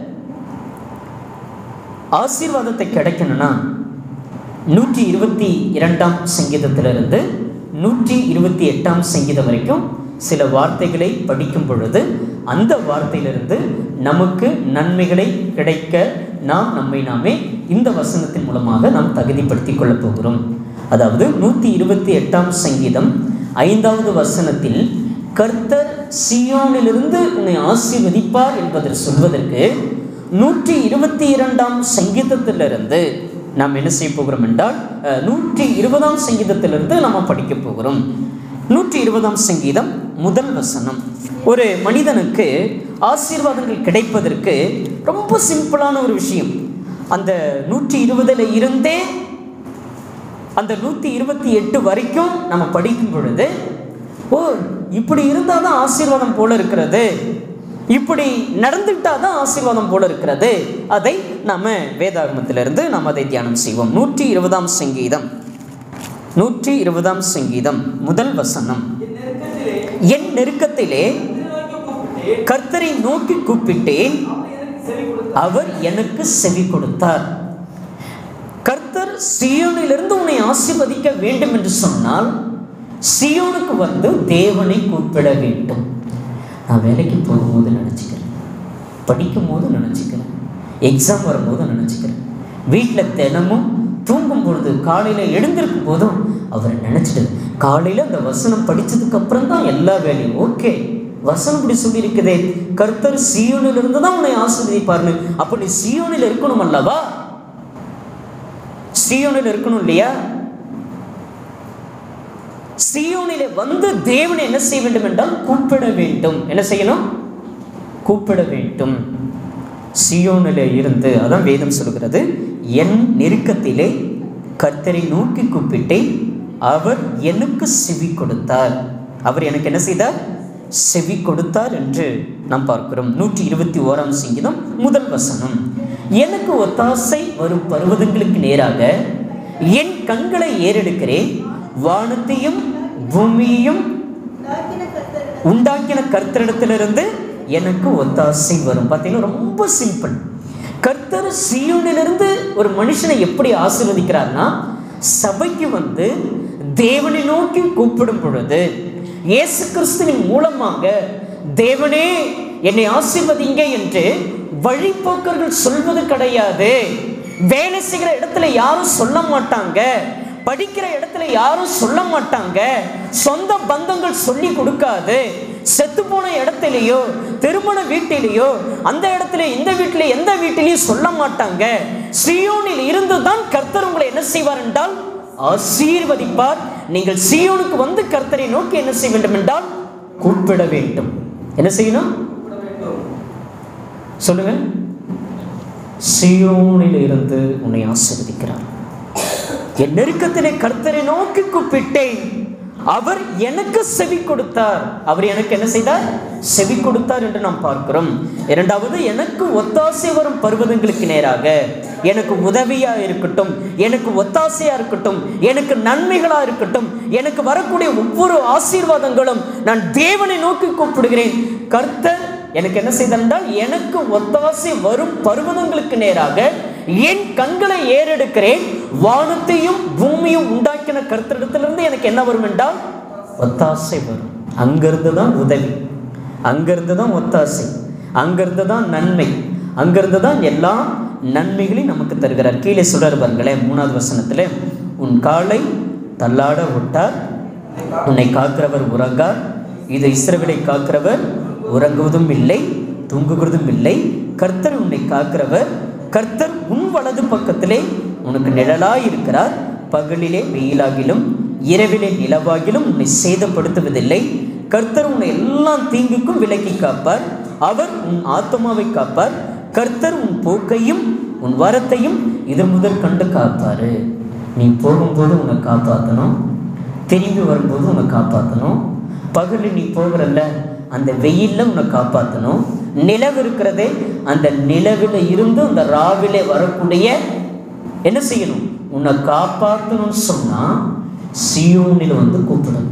ஆசீர்வாதத்தை கிடைக்கணும்னா நூற்றி இருபத்தி இரண்டாம் சங்கீதத்திலிருந்து நூற்றி இருபத்தி எட்டாம் சங்கீதம் வரைக்கும் சில வார்த்தைகளை படிக்கும் பொழுது அந்த வார்த்தையிலிருந்து நமக்கு நன்மைகளை கிடைக்க நாம் நம்மை நாமே இந்த வசனத்தின் மூலமாக நாம் தகுதிப்படுத்திக் கொள்ளப் போகிறோம் அதாவது நூற்றி இருபத்தி எட்டாம் சங்கீதம் ஐந்தாவது வசனத்தில் கர்த்தர் சியோனிலிருந்து உன்னை ஆசீர்வதிப்பார் என்பதை சொல்வதற்கு நூற்றி இருபத்தி இரண்டாம் சங்கீதத்திலிருந்து நாம் என்ன செய்ய போகிறோம் என்றால் அஹ், நூற்றி இருபதாம் சங்கீதத்திலிருந்து நாம் படிக்க போகிறோம் நூற்றி இருபதாம் சங்கீதம் முதல் வசனம் ஒரு மனிதனுக்கு ஆசீர்வாதங்கள் கிடைப்பதற்கு ரொம்ப சிம்பிளான ஒரு விஷயம் அந்த நூற்றி இருபதில் இருந்தே அந்த நூற்றி இருபத்தி எட்டு வரைக்கும் நம்ம படிக்கும் பொழுது ஓ இப்படி இருந்தால் தான் ஆசீர்வாதம் போல இருக்கிறது இப்படி நடந்துக்கிட்டால் தான் ஆசீர்வாதம் போல இருக்கிறது அதை நம்ம வேதாகமத்திலிருந்து நாம் அதை தியானம் செய்வோம் நூற்றி இருபதாம் சங்கீதம் நூற்றி இருபதாம் சங்கீதம் முதல் வசனம் என் நெருக்கத்திலே கர்த்தரை நோக்கி கூப்பிட்டேன் அவர் எனக்கு செவி கொடுத்தார் கர்த்தர் சியோனிலிருந்து உன்னை ஆசீர்வதிக்க வேண்டும் என்று சொன்னால் சியோனுக்கு வந்து தேவனை கூப்பிட வேண்டும் நான் வேலைக்கு போகும்போது நினச்சிக்கிறேன் படிக்கும் போது நினச்சிக்கிறேன் எக்ஸாம் வரும்போது நினச்சிக்கிறேன் வீட்டில் தினமும் தூங்கும் பொழுது காலையில் எழுந்திருக்கும் போதும் அவரை நினச்சிட்டு காலையில் அந்த வசனம் படித்ததுக்கு அப்புறம் தான் எல்லா வேலையும் ஓகே வசனம் இப்படி சொல்லியிருக்குதே கர்த்தர் சியோனிலிருந்து தான் உன்னை ஆசீர்வதிப்பார்னு அப்போ நீ சியோனில் இருக்கணும் அல்லவா சியோனில் இருக்கணும் இல்லையா சியோனிலே வந்து தேவனை என்ன செய்ய வேண்டும் என்றால் கூப்பிட வேண்டும் என்ன செய்யணும் கூப்பிட வேண்டும் சியோனிலே இருந்து அதான் வேதம் சொல்கிறது என் நெருக்கத்திலே கர்த்தரை நோக்கி கூப்பிட்டேன் அவர் எனக்கு செவி கொடுத்தார் அவர் எனக்கு என்ன செய்தார் செவி கொடுத்தார் என்று நாம் பார்க்கிறோம் நூற்றி இருபத்தி ஓராம் சங்கீதம் முதல் வசனம் எனக்கு ஒத்தாசை வரும் பர்வதங்களுக்கு நேராக என் கண்களை ஏறெடுக்கிறேன் வானத்தையும் பூமியையும் உண்டாக்கின கர்த்தரிடத்திலிருந்து எனக்கு ஒத்தாசை வரும் பார்த்தீங்கன்னா ரொம்ப சிம்பிள் கர்த்தர் சியோனிலிருந்து ஒரு மனுஷனை எப்படி ஆசீர்வதிக்கிறார்னா சபைக்கு வந்து தேவனை நோக்கி கூப்பிடும் பொழுது இயேசு கிறிஸ்துவின் மூலமாக தேவனே என்னை ஆசீர்வதிங்க என்று வழிபோக்கர்கள் சொல்வது கிடையாது வேலை செய்கிற இடத்துல யாரும் சொல்ல மாட்டாங்க படிக்கிற இடத்துல யாரும் சொல்ல மாட்டாங்க சொந்த பந்தங்கள் சொல்லி கொடுக்காது செத்து போன இடத்துலையோ திருமண வீட்டிலேயோ அந்த இடத்துல இந்த வீட்டிலே எந்த வீட்டிலையும் சொல்ல மாட்டாங்க சியோனில் இருந்து தான் கர்த்தர் உங்களை என்ன செய்வார் என்றால் ஆசீர்வதிப்பார் நீங்கள் சியோனுக்கு வந்து கர்த்தரை நோக்கி என்ன செய்ய வேண்டும் என்றால் கூப்பிட வேண்டும் என்ன செய்யணும் சொல்லுங்க சியோனில் இருந்து உன்னை ஆசீர்வதிக்கிறார் என் நெருக்கத்திலே கர்த்தரை நோக்கி கூப்பிட்டேன் அவர் எனக்கு செவி கொடுத்தார் அவர் எனக்கு என்ன செய்தார் செவி கொடுத்தார் என்று நாம் பார்க்கிறோம் இரண்டாவது எனக்கு ஒத்தாசை வரும் பர்வதங்களுக்கு நேராக எனக்கு உதவியா இருக்கட்டும் எனக்கு ஒத்தாசையா இருக்கட்டும் எனக்கு நன்மைகளா இருக்கட்டும் எனக்கு வரக்கூடிய ஒவ்வொரு ஆசீர்வாதங்களும் நான் தேவனை நோக்கி கூப்பிடுகிறேன் கர்த்தர் எனக்கு என்ன செய்தால் எனக்கு ஒத்தாசை வரும் பர்வதங்களுக்கு நேராக என் கண்களை ஏறெடுக்கிறேன் வானத்தையும் பூமியும் உண்டாக்கின கருத்திடத்திலிருந்து எனக்கு என்ன வரும் என்றால் ஒத்தாசை வரும் அங்கிருந்து தான் உதவி அங்கிருந்து தான் ஒத்தாசை அங்கிருந்து தான் நன்மை அங்கிருந்து தான் எல்லா நன்மைகளையும் நமக்கு தருகிறார் கீழே சொல்றாரு பாருங்களேன் மூணாவது வசனத்தில் உன் காலை தள்ளாட விட்டார் உன்னை காக்கிறவர் உறங்கார் இது இஸ்ரவேலை காக்கிறவர் உறங்குவதும் இல்லை தூங்குகிறதும் இல்லை கர்த்தர் உன்னை காக்கிறவர் கர்த்தர் உன் வலது பக்கத்திலே உனக்கு நிழலாய் இருக்கிறார் பகலிலே வெயிலாகிலும் இரவிலே நிலவாகிலும் உன்னை சேதப்படுத்துவதில்லை கர்த்தர் உன்னை எல்லாம் தீங்குக்கும் விலக்கி காப்பார் அவர் உன் ஆத்மாவை காப்பார் கர்த்தர் உன் போக்கையும் உன் வரத்தையும் இது முதல் கண்டு காப்பாரு நீ போகும்போது உன்னை காப்பாற்றணும் திரும்பி வரும்போது உன்னை காப்பாற்றணும் பகலில் நீ போகிறல்ல அந்த வெயிலில் உன்னை காப்பாற்றணும் நிலவு இருக்கிறதே அந்த நிலவில் இருந்து அந்த ராவிலே வரக்கூடிய என்ன செய்யணும் உன்னை காப்பாற்றணும்னு சொன்னால் சியோனில் வந்து கூப்பிடணும்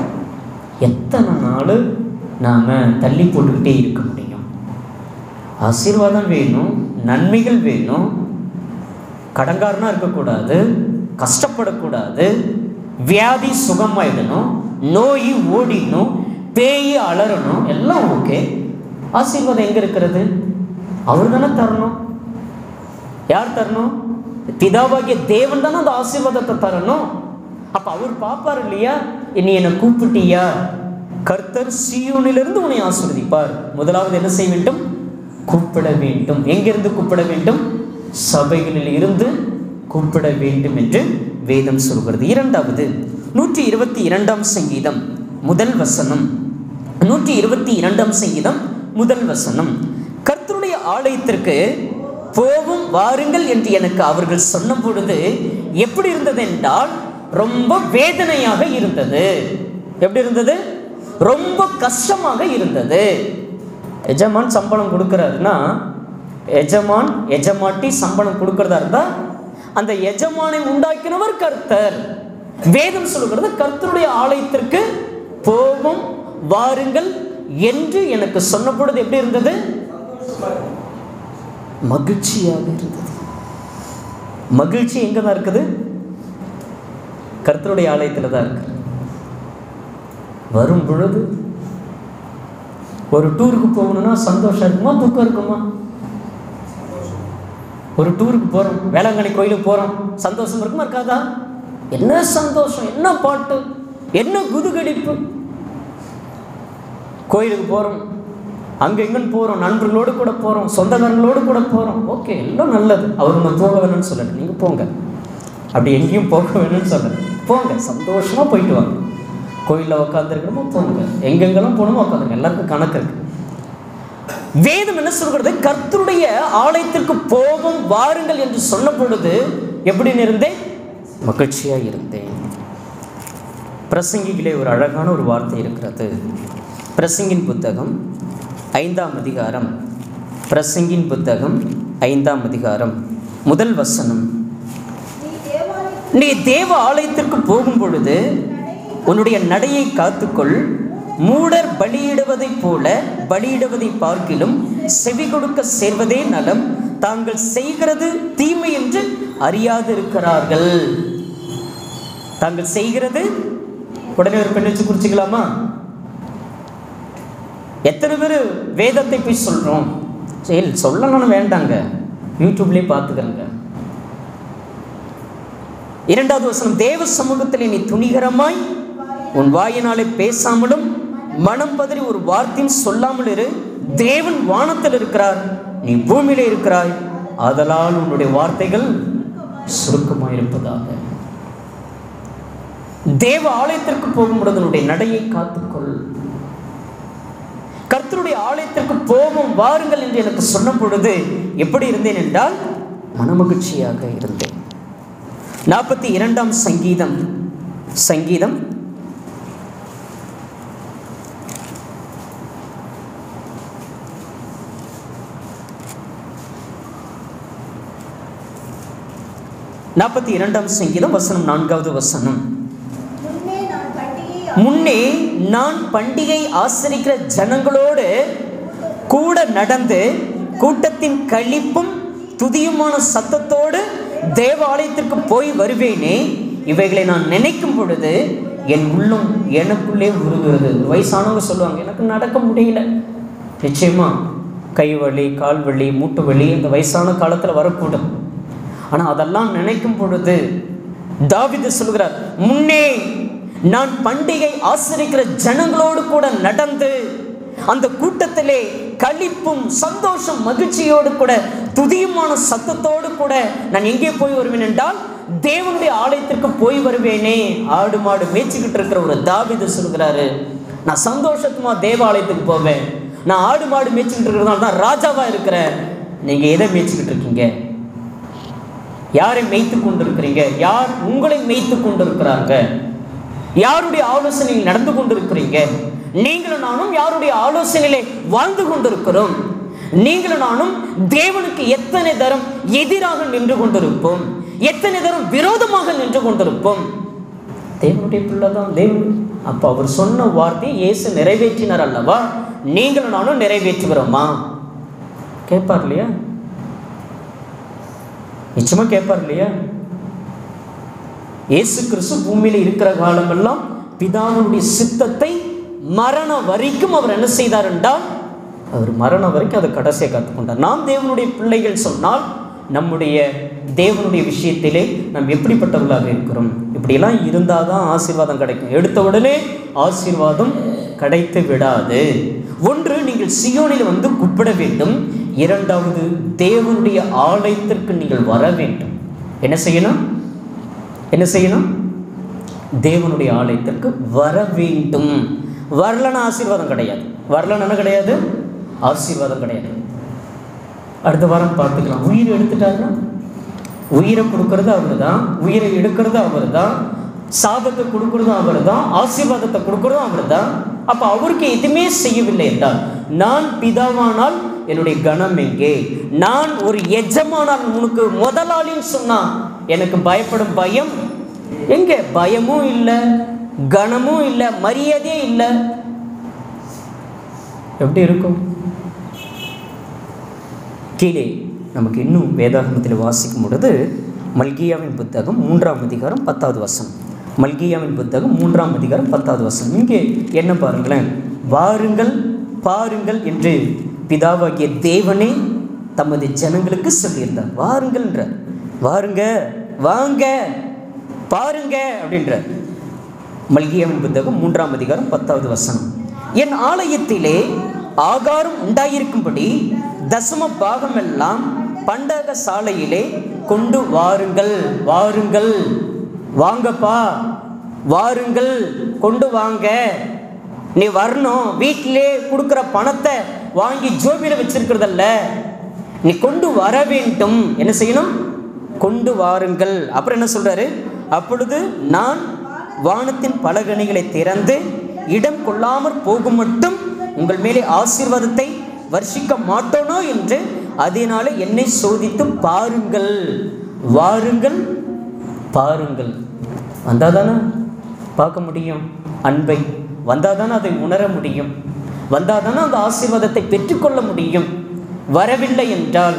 எத்தனை நாள் நாம் தள்ளி போட்டுக்கிட்டே இருக்க முடியும் ஆசீர்வாதம் வேணும் நன்மைகள் வேணும் கடங்காரனாக இருக்கக்கூடாது கஷ்டப்படக்கூடாது வியாதி சுகமாயிடணும் நோய் ஓடிடணும் பேய் அலறணும் எல்லாம் ஓகே ஆசீர்வாதம் எங்கே இருக்கிறது அவர் தானே தரணும் யார் தரணும் பிதாவாகிய தேவன் தானே அந்த ஆசீர்வாதத்தை தரணும் அப்போ அவர் பார்ப்பார் இல்லையா நீ என்னை கூப்பிட்டியா கர்த்தர் சியோனிலிருந்து உன்னை ஆசீர்வதிப்பார் முதலாவது என்ன செய்ய வேண்டும் கூப்பிட வேண்டும் எங்கிருந்து கூப்பிட வேண்டும் சபைகளில் இருந்து கூப்பிட வேண்டும் என்று வேதம் சொல்கிறது இரண்டாவது நூற்றி இருபத்தி இரண்டாம் சங்கீதம் முதல் வசனம் நூற்றி இருபத்தி இரண்டாம் சங்கீதம் முதல் வசனம் கர்த்தருடைய ஆலயத்திற்கு போவும் வாருங்கள் என்று எனக்கு அவர்கள் சொன்ன பொழுது எப்படி இருந்தது என்றால் ரொம்ப வேதனையாக இருந்தது எப்படி இருந்தது ரொம்ப கஷ்டமாக இருந்தது எஜமான் சம்பளம் கொடுக்குறாருன்னா எஜமான் எஜமாட்டி சம்பளம் கொடுக்கறதா இருந்தா அந்த எஜமானை உண்டாக்கினவர் கர்த்தர் வேதம் சொல்லுகிறது கர்த்தருடைய ஆலயத்திற்கு போவோம் வாருங்கள் என்று எனக்கு சொன்ன பொழுது எப்படி இருந்தது மகிழ்ச்சியாக இருந்தது மகிழ்ச்சி எங்க தான் இருக்குது கர்த்தருடைய ஆலயத்தில் தான் இருக்கு வரும் பொழுது ஒரு டூருக்கு போகணும்னா சந்தோஷம் இருக்குமா துக்கம் இருக்குமா ஒரு டூருக்கு போகிறோம் வேளாங்கண்ணி கோயிலுக்கு போகிறோம் சந்தோஷம் இருக்குமா இருக்காதா என்ன சந்தோஷம் என்ன பாட்டு என்ன குதுகடிப்பு கோயிலுக்கு போகிறோம் அங்கே எங்கன்னு போகிறோம் நண்பர்களோடு கூட போகிறோம் சொந்தக்காரங்களோடு கூட போகிறோம் ஓகே எல்லாம் நல்லது அவர் நம்ம போக வேணும்னு சொல்லட்டு நீங்கள் போங்க அப்படி எங்கேயும் போக வேணும்னு சொல்கிறேன் போங்க சந்தோஷமாக போயிட்டு வாங்க கோயிலில் உட்காந்துருக்கணுமோ போங்க எங்கெங்கெல்லாம் போகணுமோ உட்காந்துருங்க எல்லாருக்கும் கணக்கு இருக்கு வேதம் என்ன சொல்கிறது கர்த்தருடைய ஆலயத்திற்கு போகும் வாருங்கள் என்று சொன்ன பொழுது எப்படி இருந்தேன் மகிழ்ச்சியாக இருந்தேன் பிரசங்கிகளே ஒரு அழகான ஒரு வார்த்தை இருக்கிறது பிரசங்கின் புத்தகம் ஐந்தாம் அதிகாரம் பிரசங்கின் புத்தகம் ஐந்தாம் அதிகாரம் முதல் வசனம் நீ தேவ ஆலயத்திற்கு போகும் பொழுது உன்னுடைய நடையை காத்துக்கொள் மூடர் பலியிடுவதைப் போல பலியிடுவதை பார்க்கிலும் செவி கொடுக்க சேர்வதே நலம் தாங்கள் செய்கிறது தீமை என்று அறியாதிருக்கிறார்கள் தாங்கள் செய்கிறது உடனே ஒரு பெண் வச்சு குறிச்சிக்கலாமா எத்தனை பேர் வேதத்தை போய் சொல்கிறோம் சரி சொல்லணும்னு வேண்டாங்க யூடியூப்லேயே பார்த்துக்கிறங்க இரண்டாவது வசனம் தேவ சமூகத்தில் நீ துணிகரமாய் உன் வாயினாலே பேசாமலும் மனம் பதறி ஒரு வார்த்தையும் சொல்லாமல் இரு தேவன் வானத்தில் இருக்கிறார் நீ பூமியிலே இருக்கிறாய் ஆதலால் உன்னுடைய வார்த்தைகள் சுருக்கமாக இருப்பதாக தேவ ஆலயத்திற்கு போகும்பொழுது உன்னுடைய நடையை காத்துக்கொள் கர்த்தருடைய ஆலயத்திற்கு போவோம் வாருங்கள் என்று எனக்கு சொன்ன பொழுது எப்படி இருந்தேன் என்றால் மனமகிழ்ச்சியாக இருந்தேன் நாற்பத்தி இரண்டாம் சங்கீதம் சங்கீதம் நாற்பத்தி இரண்டாம் சங்கீதம் வசனம் நான்காவது வசனம் முன்னே நான் பண்டிகையை முன்னே நான் பண்டிகை ஆசரிக்கிற ஜனங்களோடு கூட நடந்து கூட்டத்தின் கழிப்பும் துதியுமான சத்தத்தோடு தேவாலயத்திற்கு போய் வருவேனே இவைகளை நான் நினைக்கும் பொழுது என் உள்ளம் எனக்குள்ளே உருகுகிறது ஒரு வயசானவங்க சொல்லுவாங்க எனக்கு நடக்க முடியல நிச்சயமா கை வலி கால் வலி மூட்டு வலி இந்த வயசான காலத்தில் வரக்கூடும் ஆனால் அதெல்லாம் நினைக்கும் பொழுது தாவிது சொல்கிறார் முன்னே நான் பண்டிகை ஆசிரிக்கிற ஜனங்களோடு கூட நடந்து அந்த கூட்டத்திலே களிப்பும் சந்தோஷம் மகிழ்ச்சியோடு கூட துதியுமான சத்தத்தோடு கூட நான் எங்கே போய் வருவேன் என்றால் தேவனுடைய ஆலயத்திற்கு போய் வருவேனே ஆடு மாடு மேய்ச்சிக்கிட்டு இருக்கிற ஒரு தாவிது சொல்கிறாரு நான் சந்தோஷத்துமா தேவாலயத்துக்கு போவேன் நான் ஆடு மாடு மேய்ச்சிக்கிட்டு இருக்கிறதுனால தான் ராஜாவா இருக்கிறேன் நீங்க எதை மேய்ச்சிக்கிட்டு இருக்கீங்க யாரை மேய்த்து கொண்டிருக்கிறீங்க யார் உங்களை மேய்த்து கொண்டிருக்கிறாங்க யாருடைய ஆலோசனையில் நடந்து கொண்டிருக்கிறீங்க நீங்களும் நானும் யாருடைய ஆலோசனையிலே வாழ்ந்து கொண்டிருக்கிறோம் நீங்களும் நானும் தேவனுக்கு எத்தனை தரம் எதிராக நின்று கொண்டிருப்போம் எத்தனை தரம் விரோதமாக நின்று கொண்டிருப்போம் தேவனுடைய பிள்ளை தான் தேவன் அப்போ அவர் சொன்ன வார்த்தையை இயேசு நிறைவேற்றினார் அல்லவா நீங்களும் நானும் நிறைவேற்றுகிறோமா கேட்பார் இல்லையா நிச்சயமா கேட்பார் இல்லையா இயேசு கிறிஸ்து பூமியில இருக்கிற காலமெல்லாம் பிதாவினுடைய சித்தத்தை மரணம் வரைக்கும் அவர் என்ன செய்தார் என்றால் அவர் மரணம் வரைக்கும் அதை கடைசியை கற்றுக்கொண்டார் நாம் தேவனுடைய பிள்ளைகள் சொன்னால் நம்முடைய தேவனுடைய விஷயத்திலே நாம் எப்படிப்பட்டவர்களாக இருக்கிறோம் இப்படியெல்லாம் இருந்தால் தான் ஆசீர்வாதம் கிடைக்கும் எடுத்த உடனே ஆசீர்வாதம் கிடைத்து விடாது ஒன்று நீங்கள் சியோனில் வந்து குப்பிட வேண்டும் இரண்டாவது தேவனுடைய ஆலயத்திற்கு நீங்கள் வர வேண்டும் என்ன செய்யணும் என்ன செய்யணும் தேவனுடைய ஆலயத்திற்கு வர வேண்டும் வரலன்னா ஆசீர்வாதம் கிடையாது வரலன்னா என்ன கிடையாது ஆசீர்வாதம் கிடையாது அடுத்த வாரம் பார்த்துக்கலாம் உயிர் எடுத்துட்டாருன்னா உயிரை கொடுக்கறது அவர் தான் உயிரை எடுக்கிறது அவர் தான் சாபத்தை கொடுக்கறதும் அவர் தான் ஆசீர்வாதத்தை கொடுக்கறதும் அவர் தான் அப்போ அவருக்கு எதுவுமே செய்யவில்லை என்றால் நான் பிதாவானால் என்னுடைய கணம் எங்கே நான் ஒரு எஜமானால் உனக்கு முதலாளின்னு சொன்னா எனக்கு பயப்படும் பயம் எங்க பயமும் இல்லை கணமும் இல்லை மரியாதையே இல்லை எப்படி இருக்கும் கீழே நமக்கு இன்னும் வேதாகமத்தில் வாசிக்கும் பொழுது மல்கியாவின் புத்தகம் மூன்றாம் அதிகாரம் பத்தாவது வசனம் மல்கியாவின் புத்தகம் மூன்றாம் அதிகாரம் பத்தாவது வசனம் இங்கே என்ன பாருங்களேன் வாருங்கள் பாருங்கள் என்று பிதாவாகிய தேவனே தமது ஜனங்களுக்கு சொல்லியிருந்தார் வாருங்கள்ன்ற வாருங்க வாங்க பாருங்க அப்படின்ற மல்கியாவின் புத்தகம் மூன்றாம் அதிகாரம் பத்தாவது வசனம் என் ஆலயத்திலே ஆகாரம் உண்டாயிருக்கும்படி தசம பாகமெல்லாம் பண்டக சாலையிலே கொண்டு வாருங்கள் வாருங்கள் வாங்கப்பா வாருங்கள் கொண்டு வாங்க நீ வரணும் வீட்டிலே கொடுக்குற பணத்தை வாங்கி ஜோபியில் வச்சிருக்கிறதல்ல நீ கொண்டு வர வேண்டும் என்ன செய்யணும் கொண்டு வாருங்கள் அப்புறம் என்ன சொல்றாரு அப்பொழுது நான் வானத்தின் பலகணிகளை திறந்து இடம் கொள்ளாமற் போகும் மட்டும் உங்கள் மேலே ஆசீர்வாதத்தை வர்ஷிக்க மாட்டோனோ என்று அதனால என்னை சோதித்து பாருங்கள் வாருங்கள் பாருங்கள் வந்தால் தானே பார்க்க முடியும் அன்பை வந்தால் தானே அதை உணர முடியும் வந்தால் தானே அந்த ஆசீர்வாதத்தை பெற்றுக்கொள்ள முடியும் வரவில்லை என்றால்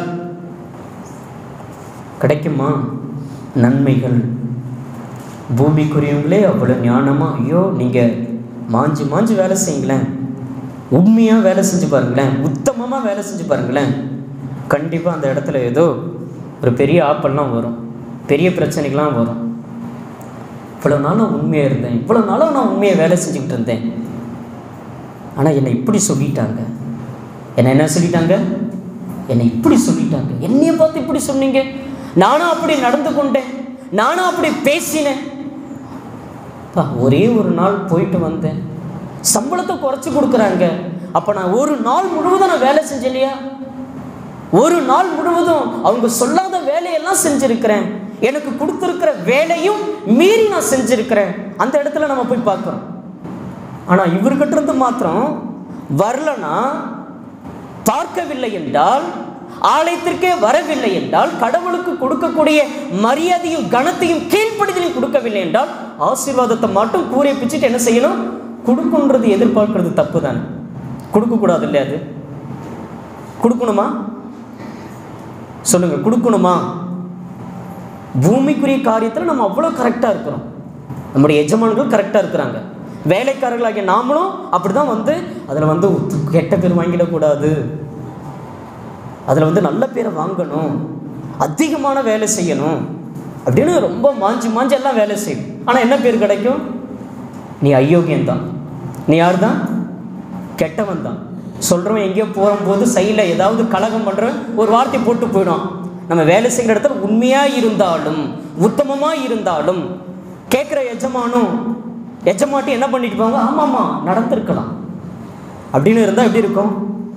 கிடைக்குமா நன்மைகள் பூமிக்குரியவங்களே அவ்வளோ ஞானமாக ஐயோ நீங்கள் மாஞ்சு மாஞ்சு வேலை செய்யுங்களேன் உண்மையாக வேலை செஞ்சு பாருங்களேன் உத்தமமாக வேலை செஞ்சு பாருங்களேன் கண்டிப்பாக அந்த இடத்துல ஏதோ ஒரு பெரிய ஆப்பெல்லாம் வரும் பெரிய பிரச்சனைகள்லாம் வரும் இவ்வளோ நாளும் உண்மையாக இருந்தேன் இவ்வளோ நாளும் நான் உண்மையாக வேலை செஞ்சுக்கிட்டு இருந்தேன் ஆனால் என்னை இப்படி சொல்லிட்டாங்க என்னை என்ன சொல்லிட்டாங்க என்னை இப்படி சொல்லிட்டாங்க என்னைய பார்த்து இப்படி சொன்னீங்க நானும் அப்படி நடந்து கொண்டேன் நானும் அப்படி பேசினேன் பா ஒரே ஒரு நாள் போயிட்டு வந்தேன் சம்பளத்தை குறைச்சி கொடுக்குறாங்க அப்போ நான் ஒரு நாள் முழுவதும் நான் வேலை செஞ்சேன் இல்லையா ஒரு நாள் முழுவதும் அவங்க சொல்லாத வேலையெல்லாம் செஞ்சிருக்கிறேன் எனக்கு கொடுத்துருக்கிற வேலையும் மீறி நான் செஞ்சிருக்கிறேன் அந்த இடத்துல நம்ம போய் பார்க்குறோம் ஆனால் இவர்கிட்ட இருந்து மாத்திரம் வரலனா பார்க்கவில்லை என்றால் ஆலயத்திற்கே வரவில்லை என்றால் கடவுளுக்கு கொடுக்கக்கூடிய மரியாதையும் கனத்தையும் கீழ்ப்படுதலையும் கொடுக்கவில்லை என்றால் ஆசீர்வாதத்தை மட்டும் கூறிய பிச்சுட்டு என்ன செய்யணும் கொடுக்குன்றது எதிர்பார்க்கறது தப்பு தானே கொடுக்கக்கூடாது இல்லையா அது கொடுக்கணுமா சொல்லுங்க கொடுக்கணுமா பூமிக்குரிய காரியத்தில் நம்ம அவ்வளோ கரெக்டாக இருக்கிறோம் நம்முடைய எஜமான்கள் கரெக்டாக இருக்கிறாங்க வேலைக்காரர்களாகிய நாமளும் அப்படி தான் வந்து அதில் வந்து கெட்ட பேர் வாங்கிடக்கூடாது அதில் வந்து நல்ல பேரை வாங்கணும் அதிகமான வேலை செய்யணும் அப்படின்னு ரொம்ப மாஞ்சி மாஞ்சி எல்லாம் வேலை செய்யும் ஆனால் என்ன பேர் கிடைக்கும் நீ அயோக்கியன்தான் நீ யார் தான் கெட்டவன் தான் சொல்கிறவன் எங்கேயோ போகும்போது சைடில் ஏதாவது கலகம் பண்ணுறவன் ஒரு வார்த்தை போட்டு போயிடும் நம்ம வேலை செய்கிற இடத்துல உண்மையாக இருந்தாலும் உத்தமமாக இருந்தாலும் கேட்குற எஜமானும் எஜமாட்டி என்ன பண்ணிட்டு போவாங்க ஆமாம்மா நடந்திருக்கலாம் அப்படின்னு இருந்தால் எப்படி இருக்கும்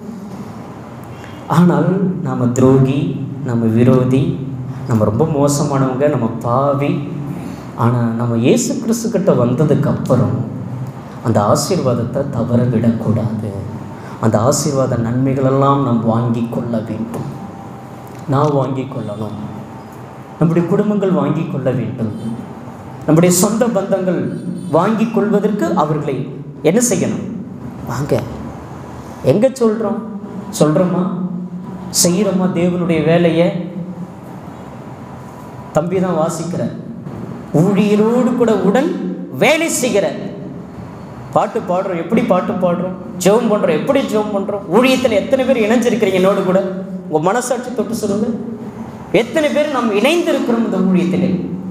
ஆனால் நாம் துரோகி நம்ம விரோதி நம்ம ரொம்ப மோசமானவங்க நம்ம பாவி ஆனால் நம்ம இயேசு கிறிஸ்து கிட்ட வந்ததுக்கு அப்புறம் அந்த ஆசீர்வாதத்தை தவற விடக்கூடாது அந்த ஆசீர்வாத நன்மைகளெல்லாம் நாம் வாங்கி கொள்ள வேண்டும் நான் வாங்கி கொள்ளணும் நம்முடைய குடும்பங்கள் வாங்கி கொள்ள வேண்டும் நம்முடைய சொந்த பந்தங்கள் வாங்கி கொள்வதற்கு அவர்களை என்ன செய்யணும் வாங்க எங்கே சொல்கிறோம் சொல்கிறோமா செய்கிறோமா தேவனுடைய வேலையை தம்பி தான் வாசிக்கிற ஊழியரோடு கூட உடன் வேலை செய்கிற பாட்டு பாடுறோம் எப்படி பாட்டு பாடுறோம் ஜெபம் பண்ணுறோம் எப்படி ஜெபம் பண்ணுறோம் ஊழியத்தில் எத்தனை பேர் இணைஞ்சிருக்கிறீங்க என்னோடு கூட உங்கள் மனசாட்சி தொட்டு சொல்லுங்க எத்தனை பேர் நாம் இணைந்து இருக்கிறோம் இந்த ஊழியத்திலே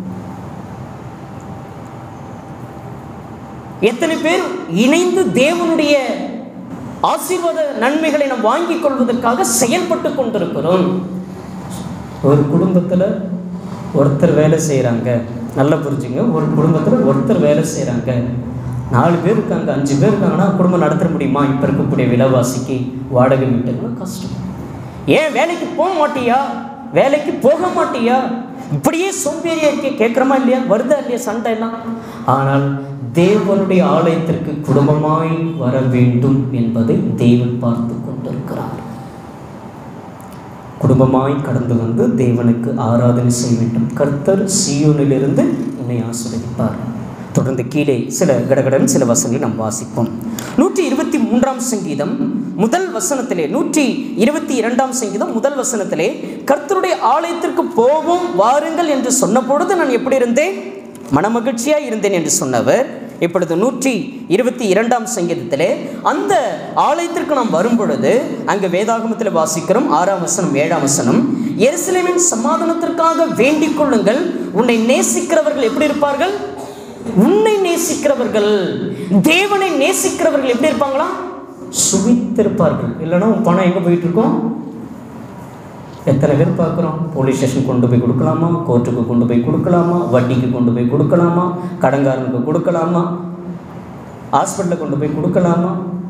எத்தனை பேர் இணைந்து தேவனுடைய ஆசீர்வாத நன்மைகளை நாம் வாங்கிக் கொள்வதற்காக செயல்பட்டு கொண்டிருக்கிறோம் ஒரு குடும்பத்தில் ஒருத்தர் வேலை செய்கிறாங்க நல்லா புரிஞ்சுங்க ஒரு குடும்பத்தில் ஒருத்தர் வேலை செய்கிறாங்க நாலு பேர் இருக்காங்க அஞ்சு பேர் இருக்காங்கன்னா குடும்பம் நடத்த முடியுமா இப்போ இருக்கக்கூடிய விலைவாசிக்கு வாடகை வீட்டுக்கு கஷ்டம் ஏன் வேலைக்கு போக மாட்டியா வேலைக்கு போக மாட்டியா இப்படியே சோம்பேறியா இருக்கே கேட்குறமா இல்லையா வருதா இல்லையா சண்டை எல்லாம் ஆனால் தேவனுடைய ஆலயத்திற்கு குடும்பமாய் வர வேண்டும் என்பதை தேவன் பார்த்து கொண்டிருக்கிறார் குடும்பமாய் கடந்து வந்து தேவனுக்கு ஆராதனை செய்ய வேண்டும் கர்த்தர் சியோனிலிருந்து உன்னை ஆசிரியப்பார் தொடர்ந்து கீழே சில கடகடன் சில வசனங்களை நாம் வாசிப்போம் நூற்றி இருபத்தி மூன்றாம் சங்கீதம் முதல் வசனத்திலே நூற்றி இருபத்தி இரண்டாம் சங்கீதம் முதல் வசனத்திலே கர்த்தருடைய ஆலயத்திற்கு போவோம் வாருங்கள் என்று சொன்ன பொழுது நான் எப்படி இருந்தேன் மனமகிழ்ச்சியாக இருந்தேன் என்று சொன்னவர் இப்பொழுது நூற்றி இருபத்தி இரண்டாம் சங்கீதத்திலே அந்த ஆலயத்திற்கு நாம் வரும் பொழுது அங்கே வேதாகமத்தில் வாசிக்கிறோம் ஆறாம் வசனம் ஏழாம் வசனம் எருசலேமின் சமாதானத்திற்காக வேண்டிக் கொள்ளுங்கள் உன்னை நேசிக்கிறவர்கள் எப்படி இருப்பார்கள் உன்னை நேசிக்கிறவர்கள் தேவனை நேசிக்கிறவர்கள் எப்படி இருப்பாங்களா சுவித்திருப்பார்கள் இல்லைன்னா உன் பணம் எங்கே போயிட்டு இருக்கோம் எத்தனை பேர் பார்க்குறோம் போலீஸ் ஸ்டேஷன் கொண்டு போய் கொடுக்கலாமா கோர்ட்டுக்கு கொண்டு போய் கொடுக்கலாமா வட்டிக்கு கொண்டு போய் கொடுக்கலாமா கடன்காரனுக்கு கொடுக்கலாமா ஹாஸ்பிட்டலில் கொண்டு போய் கொடுக்கலாமா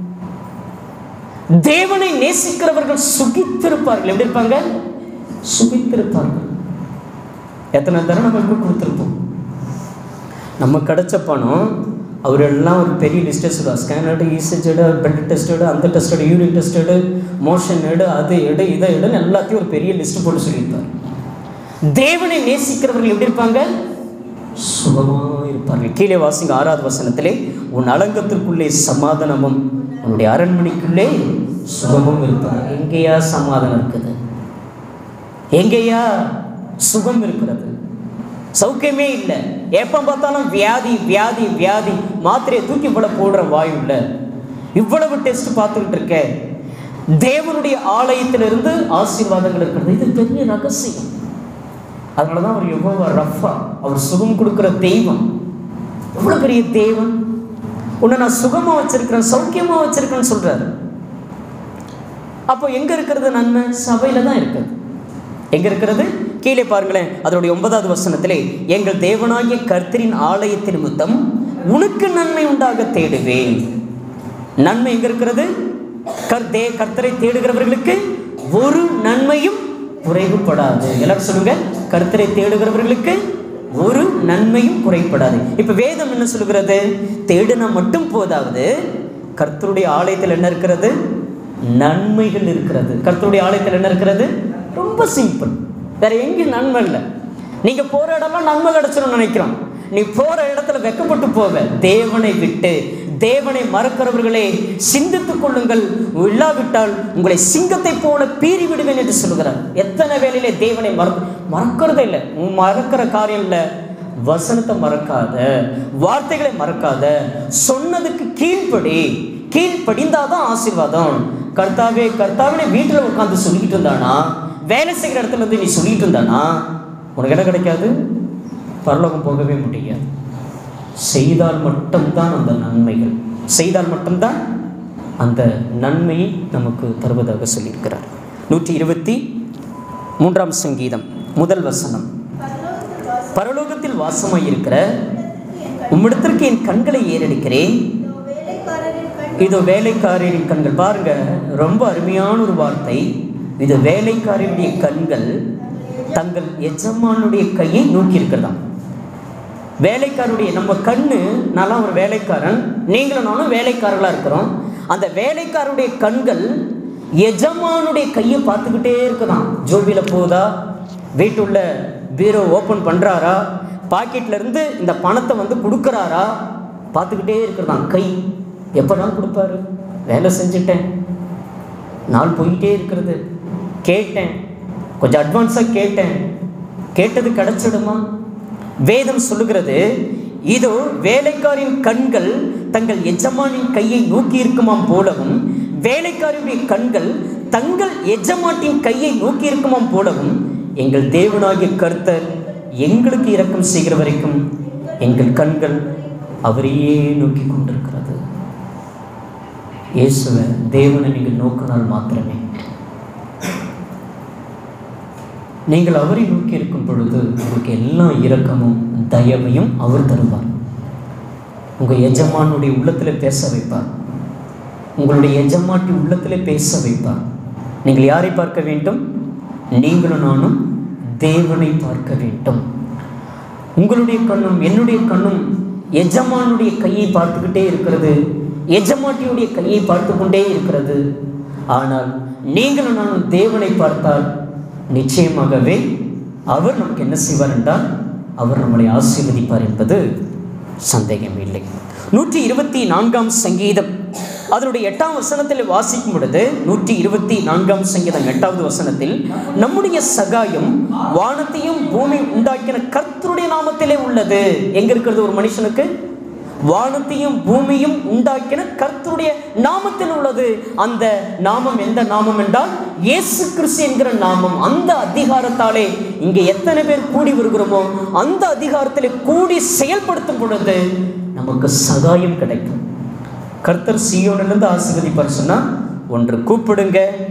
தேவனை நேசிக்கிறவர்கள் சுகித்திருப்பார்கள் எப்படி இருப்பாங்க சுகித்திருப்பார்கள் எத்தனை தடவை நம்மளுக்கு கொடுத்துருப்போம் நம்ம கிடைச்ச பணம் அவர் எல்லாம் ஒரு பெரிய லிஸ்ட்டை சொல்லுவார் ஸ்கேனடு இசிஜ் எடு பிளட் டெஸ்ட் எடு அந்த டெஸ்ட் எடு யூரின் டெஸ்ட் எடு மோஷன் எடு அது எடு இதை எடுன்னு எல்லாத்தையும் ஒரு பெரிய லிஸ்ட் போட்டு சொல்லியிருப்பார் தேவனை நேசிக்கிறவர்கள் எப்படி இருப்பாங்க சுகமாக இருப்பார்கள் கீழே வாசிங்க ஆறாவது வசனத்திலே உன் அலங்கத்திற்குள்ளே சமாதானமும் உன்னுடைய அரண்மனைக்குள்ளே சுகமும் இருப்பார் எங்கேயா சமாதானம் இருக்குது எங்கேயா சுகம் இருக்கிறது சௌக்கியமே இல்லை எப்போ பார்த்தாலும் வியாதி வியாதி வியாதி மாத்திரையை தூக்கி போட போடுற வாயு இல்லை இவ்வளவு டெஸ்ட் பார்த்துக்கிட்டு இருக்க தேவனுடைய ஆலயத்திலிருந்து ஆசீர்வாதங்கள் இருக்கிறது இது பெரிய ரகசியம் அதனால தான் அவர் எவ்வளோ ரஃபா அவர் சுகம் கொடுக்குற தெய்வம் எவ்வளோ பெரிய தெய்வம் உன்னை நான் சுகமாக வச்சிருக்கிறேன் சௌக்கியமாக வச்சிருக்கேன்னு சொல்கிறாரு அப்போ எங்கே இருக்கிறது நன்மை சபையில் தான் இருக்குது எங்கே இருக்கிறது கீழே பாருங்களேன் அதனுடைய ஒன்பதாவது வசனத்திலே எங்கள் தேவனாகிய கர்த்தரின் ஆலயத்தின் நிமித்தம் உனக்கு நன்மை உண்டாக தேடுவேன் நன்மை எங்க இருக்கிறது கர் தே கர்த்தரை தேடுகிறவர்களுக்கு ஒரு நன்மையும் குறைவுபடாது எல்லாரும் சொல்லுங்க கர்த்தரை தேடுகிறவர்களுக்கு ஒரு நன்மையும் குறைபடாது இப்ப வேதம் என்ன சொல்லுகிறது தேடுனா மட்டும் போதாது கர்த்தருடைய ஆலயத்தில் என்ன இருக்கிறது நன்மைகள் இருக்கிறது கர்த்தருடைய ஆலயத்தில் என்ன இருக்கிறது ரொம்ப சிம்பிள் வேற எங்கேயும் நன்மை இல்லை நீங்க போற இடம்லாம் நன்மை கிடைச்சிடும் நினைக்கிறோம் நீ போற இடத்துல வெக்கப்பட்டு போவ தேவனை விட்டு தேவனை மறக்கிறவர்களே சிந்தித்துக் கொள்ளுங்கள் இல்லாவிட்டால் உங்களை சிங்கத்தை போல பீறி விடுவேன் என்று சொல்லுகிறார் எத்தனை வேலையிலே தேவனை மற மறக்கிறதே இல்லை உன் மறக்கிற காரியம் இல்லை வசனத்தை மறக்காத வார்த்தைகளை மறக்காத சொன்னதுக்கு கீழ்ப்படி கீழ்ப்படிந்தாதான் ஆசீர்வாதம் கர்த்தாவே கர்த்தாவே வீட்டில் உட்காந்து சொல்லிக்கிட்டு இருந்தானா வேலை செய்கிற இடத்துல இருந்து நீ சொல்லிட்டு இருந்தானா உனக்கு என்ன கிடைக்காது பரலோகம் போகவே முடியாது செய்தால் மட்டும்தான் அந்த நன்மைகள் செய்தால் மட்டும்தான் அந்த நன்மையை நமக்கு தருவதாக சொல்லியிருக்கிறார் நூற்றி இருபத்தி மூன்றாம் சங்கீதம் முதல் வசனம் பரலோகத்தில் வாசமாய் இருக்கிற உம்மிடத்திற்கு என் கண்களை ஏறெடுக்கிறேன் வேலைக்காரரின் கண் இதோ வேலைக்காரரின் கண்கள் பாருங்க ரொம்ப அருமையான ஒரு வார்த்தை இது வேலைக்காரனுடைய கண்கள் தங்கள் எஜமானுடைய கையை நோக்கி இருக்கிறதாம் வேலைக்காரருடைய நம்ம கண்ணு நல்லா ஒரு வேலைக்காரன் நீங்களும் நானும் வேலைக்காரர்களாக இருக்கிறோம் அந்த வேலைக்காரருடைய கண்கள் எஜமானுடைய கையை பார்த்துக்கிட்டே இருக்குதாம் ஜோபியில் போகுதா வீட்டுள்ள பீரோ ஓப்பன் பண்ணுறாரா பாக்கெட்ல இருந்து இந்த பணத்தை வந்து கொடுக்குறாரா பார்த்துக்கிட்டே இருக்கிறதாம் கை எப்போதான் கொடுப்பாரு வேலை செஞ்சுட்டேன் நாள் போயிட்டே இருக்கிறது கேட்டேன் கொஞ்சம் அட்வான்ஸாக கேட்டேன் கேட்டது கிடைச்சிடுமா வேதம் சொல்லுகிறது இதோ வேலைக்காரின் கண்கள் தங்கள் எஜமானின் கையை நோக்கி இருக்குமாம் போலவும் வேலைக்காரியுடைய கண்கள் தங்கள் எஜமாட்டின் கையை நோக்கி இருக்குமாம் போலவும் எங்கள் தேவனாகிய கர்த்தர் எங்களுக்கு இரக்கம் செய்கிற வரைக்கும் எங்கள் கண்கள் அவரையே நோக்கி கொண்டிருக்கிறது இயேசுவை தேவனை நீங்கள் நோக்கினால் மாத்திரமே நீங்கள் அவரை நோக்கி இருக்கும் பொழுது உங்களுக்கு எல்லா இரக்கமும் தயவையும் அவர் தருவார் உங்கள் எஜமானுடைய உள்ளத்தில் பேச வைப்பார் உங்களுடைய எஜமாட்டி உள்ளத்தில் பேச வைப்பார் நீங்கள் யாரை பார்க்க வேண்டும் நீங்களும் நானும் தேவனை பார்க்க வேண்டும் உங்களுடைய கண்ணும் என்னுடைய கண்ணும் எஜமானுடைய கையை பார்த்துக்கிட்டே இருக்கிறது எஜமாட்டியுடைய கையை பார்த்து கொண்டே இருக்கிறது ஆனால் நீங்களும் நானும் தேவனை பார்த்தால் நிச்சயமாகவே அவர் நமக்கு என்ன செய்வார் என்றால் அவர் நம்மளை ஆசீர்வதிப்பார் என்பது சந்தேகம் இல்லை நூற்றி இருபத்தி நான்காம் சங்கீதம் அதனுடைய எட்டாம் வசனத்தில் வாசிக்கும் பொழுது நூற்றி இருபத்தி நான்காம் சங்கீதம் எட்டாவது வசனத்தில் நம்முடைய சகாயம் வானத்தையும் பூமி உண்டாக்கின கர்த்தருடைய நாமத்திலே உள்ளது எங்க இருக்கிறது ஒரு மனுஷனுக்கு வானத்தையும் பூமியும் உண்டாக்கின கர்த்தருடைய நாமத்தில் உள்ளது அந்த நாமம் எந்த நாமம் என்றால் இயேசு கிறிஸ்து என்கிற நாமம் அந்த அதிகாரத்தாலே இங்கே எத்தனை பேர் கூடி வருகிறோமோ அந்த அதிகாரத்திலே கூடி செயல்படுத்தும் பொழுது நமக்கு சகாயம் கிடைக்கும் கர்த்தர் சியோனிலிருந்து ஆசீர்வதிப்பார் சொன்னா ஒன்று கூப்பிடுங்க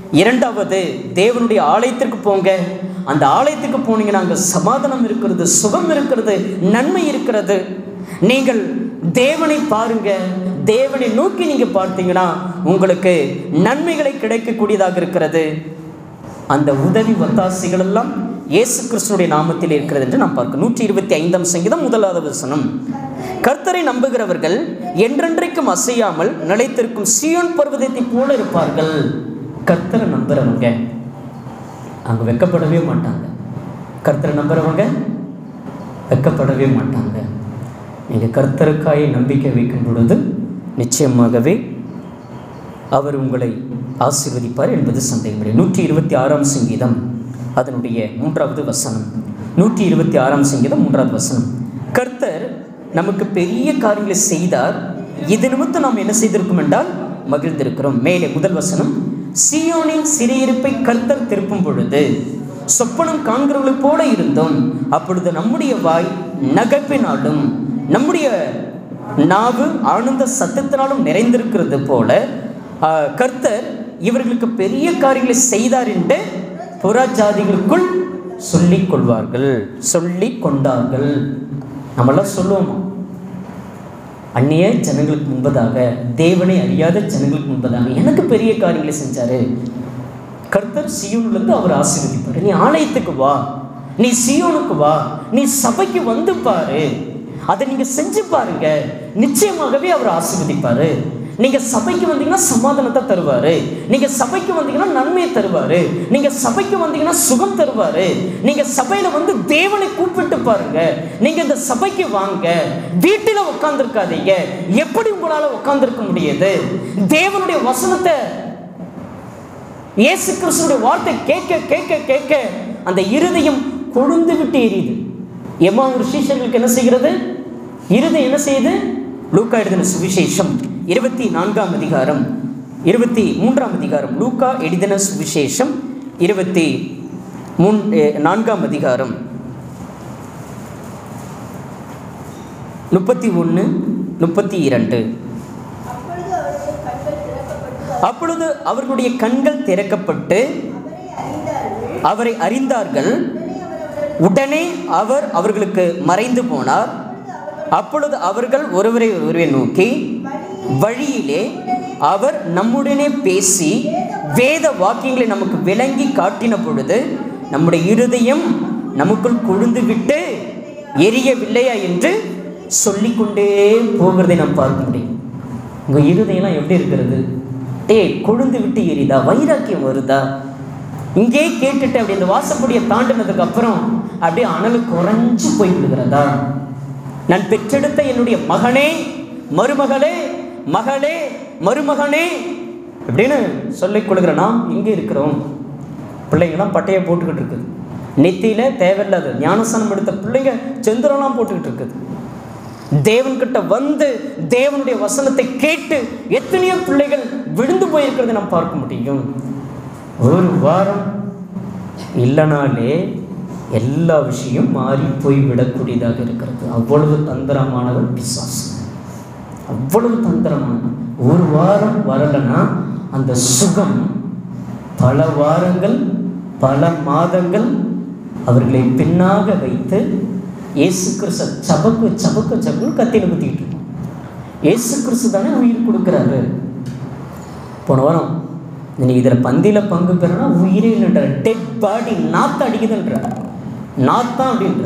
இரண்டாவது தேவனுடைய ஆலயத்திற்கு போங்க அந்த ஆலயத்துக்கு போனீங்கன்னா அங்கே சமாதானம் இருக்கிறது சுகம் இருக்கிறது நன்மை இருக்கிறது நீங்கள் தேவனை பாருங்க தேவனை நோக்கி நீங்க பார்த்தீங்கன்னா உங்களுக்கு நன்மைகளை கிடைக்கக்கூடியதாக இருக்கிறது அந்த உதவி ஒத்தாசைகள் எல்லாம் இயேசு கிறிஸ்துனுடைய நாமத்தில் இருக்கிறது என்று நாம் பார்க்கிறோம் நூற்றி இருபத்தி ஐந்தாம் சங்கீதம் முதலாவது வசனம் கர்த்தரை நம்புகிறவர்கள் என்றென்றைக்கும் அசையாமல் நிலைத்திருக்கும் சியோன் பர்வதத்தைப் போல இருப்பார்கள் கர்த்தரை நம்புறவங்க அங்கே வெக்கப்படவே மாட்டாங்க கர்த்தரை நம்புறவங்க வெக்கப்படவே மாட்டாங்க நீங்கள் கர்த்தருக்காய் நம்பிக்கை வைக்கும் பொழுது நிச்சயமாகவே அவர் உங்களை ஆசீர்வதிப்பார் என்பது சந்தேகமில்லை நூற்றி இருபத்தி ஆறாம் சங்கீதம் அதனுடைய மூன்றாவது வசனம் நூற்றி இருபத்தி ஆறாம் சங்கீதம் மூன்றாவது வசனம் கர்த்தர் நமக்கு பெரிய காரியங்களை செய்தார் இது நிமித்தம் நாம் என்ன செய்திருக்கோம் என்றால் மகிழ்ந்திருக்கிறோம் மேலே முதல் வசனம் சியோனின் சிறையிருப்பை கர்த்தர் திருப்பும் பொழுது சொப்பனம் காண்கிறவர்களைப் போல இருந்தோம் அப்பொழுது நம்முடைய வாய் நகைப்பினாலும் நம்முடைய நாவு ஆனந்த சத்தத்தினாலும் நிறைந்திருக்கிறது போல ஆ, கர்த்தர் இவர்களுக்கு பெரிய காரியங்களை செய்தார் என்று புற ஜாதிகளுக்குள் சொல்லிக் கொள்வார்கள் சொல்லிக் கொண்டார்கள் நம்மளாம் சொல்லுவோமா அந்நிய ஜனங்களுக்கு முன்பதாக தேவனை அறியாத ஜனங்களுக்கு முன்பதாக எனக்கு பெரிய காரியங்களை செஞ்சாரு கர்த்தர் சியோனிலிருந்து அவர் ஆசீர்வதிப்பார் நீ ஆலயத்துக்கு வா நீ சியோனுக்கு வா நீ சபைக்கு வந்து பாரு அதை நீங்க செஞ்சு பாருங்க நிச்சயமாகவே அவர் ஆசீர்வதிப்பாரு நீங்க சபைக்கு வந்தீங்கன்னா சமாதானத்தை தருவாரு நீங்க சபைக்கு வந்தீங்கன்னா நன்மையை தருவாரு நீங்க சபைக்கு வந்தீங்கன்னா சுகம் தருவாரு நீங்க சபையில வந்து தேவனை கூப்பிட்டு பாருங்க நீங்க இந்த சபைக்கு வாங்க வீட்டில உட்கார்ந்துருக்காதீங்க எப்படி உங்களால உட்கார்ந்துருக்க முடியுது தேவனுடைய வசனத்தை இயேசு கிறிஸ்துடைய வார்த்தை கேட்க கேட்க கேட்க அந்த இருதயம் கொழுந்து விட்டு எரியுது எம்மா ஒரு சீஷர்களுக்கு என்ன செய்கிறது இருதயம் என்ன செய்யுது லூக்கா எழுதின சுவிசேஷம் இருபத்தி நான்காம் அதிகாரம் இருபத்தி மூன்றாம் அதிகாரம் லூக்கா எழுதின சுவிசேஷம் இருபத்தி மூன் eh, நான்காம் அதிகாரம் முப்பத்தி ஒன்று முப்பத்தி இரண்டு அப்பொழுது அவருடைய கண்கள் திறக்கப்பட்டு அப்பொழுது அவர்களுடைய கண்கள் திறக்கப்பட்டு அவரை அறிந்தார்கள் அவரை அறிந்தார்கள் உடனே அவர் உடனே அவர் அவர்களுக்கு மறைந்து போனார் அப்பொழுது அவர்கள் ஒருவரை ஒருவரை நோக்கி வழியிலே அவர் நம்முடனே பேசி வேத வாக்கியங்களை நமக்கு விளங்கி காட்டின பொழுது நம்முடைய இருதயம் நமக்குள் கொழுந்து விட்டு எரியவில்லையா என்று சொல்லிக்கொண்டே போகிறதை நாம் பார்க்க முடியும் உங்கள் இருதயம்லாம் எப்படி இருக்கிறது டேய் கொழுந்து விட்டு எரியுதா வைராக்கியம் வருதா இங்கே கேட்டுட்டு அப்படி இந்த வாசப்படியை தாண்டினதுக்கு அப்புறம் அப்படியே அனல் குறைஞ்சு போய் விடுகிறதா நான் பெற்றெடுத்த என்னுடைய மகனே மருமகளே மகளே மருமகனே அப்படின்னு சொல்லிக் கொள்கிற நாம் இங்கே இருக்கிறோம் பிள்ளைங்களாம் பட்டையை போட்டுக்கிட்டு இருக்குது நெத்தியில தேவையில்லாத ஞானஸ்தானம் எடுத்த பிள்ளைங்க செந்தரெல்லாம் போட்டுக்கிட்டு இருக்குது தேவன்கிட்ட வந்து தேவனுடைய வசனத்தை கேட்டு எத்தனையோ பிள்ளைகள் விழுந்து போயிருக்கிறதை நாம் பார்க்க முடியும் ஒரு வாரம் இல்லைனாலே எல்லா விஷயம் மாறி போய் விடக்கூடியதாக இருக்கிறது அவ்வளவு தந்திரமானவன் பிசாசு அவ்வளவு தந்திரமானவன் ஒரு வாரம் வரலைன்னா அந்த சுகம் பல வாரங்கள் பல மாதங்கள் அவர்களை பின்னாக வைத்து இயேசு கிறிஸ்து சபக்கு சபக்கு சபக்கு கத்தியில் குத்திக்கிட்டு இருக்கோம் இயேசு கிறிஸ்து தானே உயிர் கொடுக்குறாரு போன வாரம் நீ இதில் பந்தியில் பங்கு பெறனா உயிரே இல்லைன்ற டெட் பாடி நாத்தம் அடிக்குதுன்ற நாத்தம் அப்படின்ற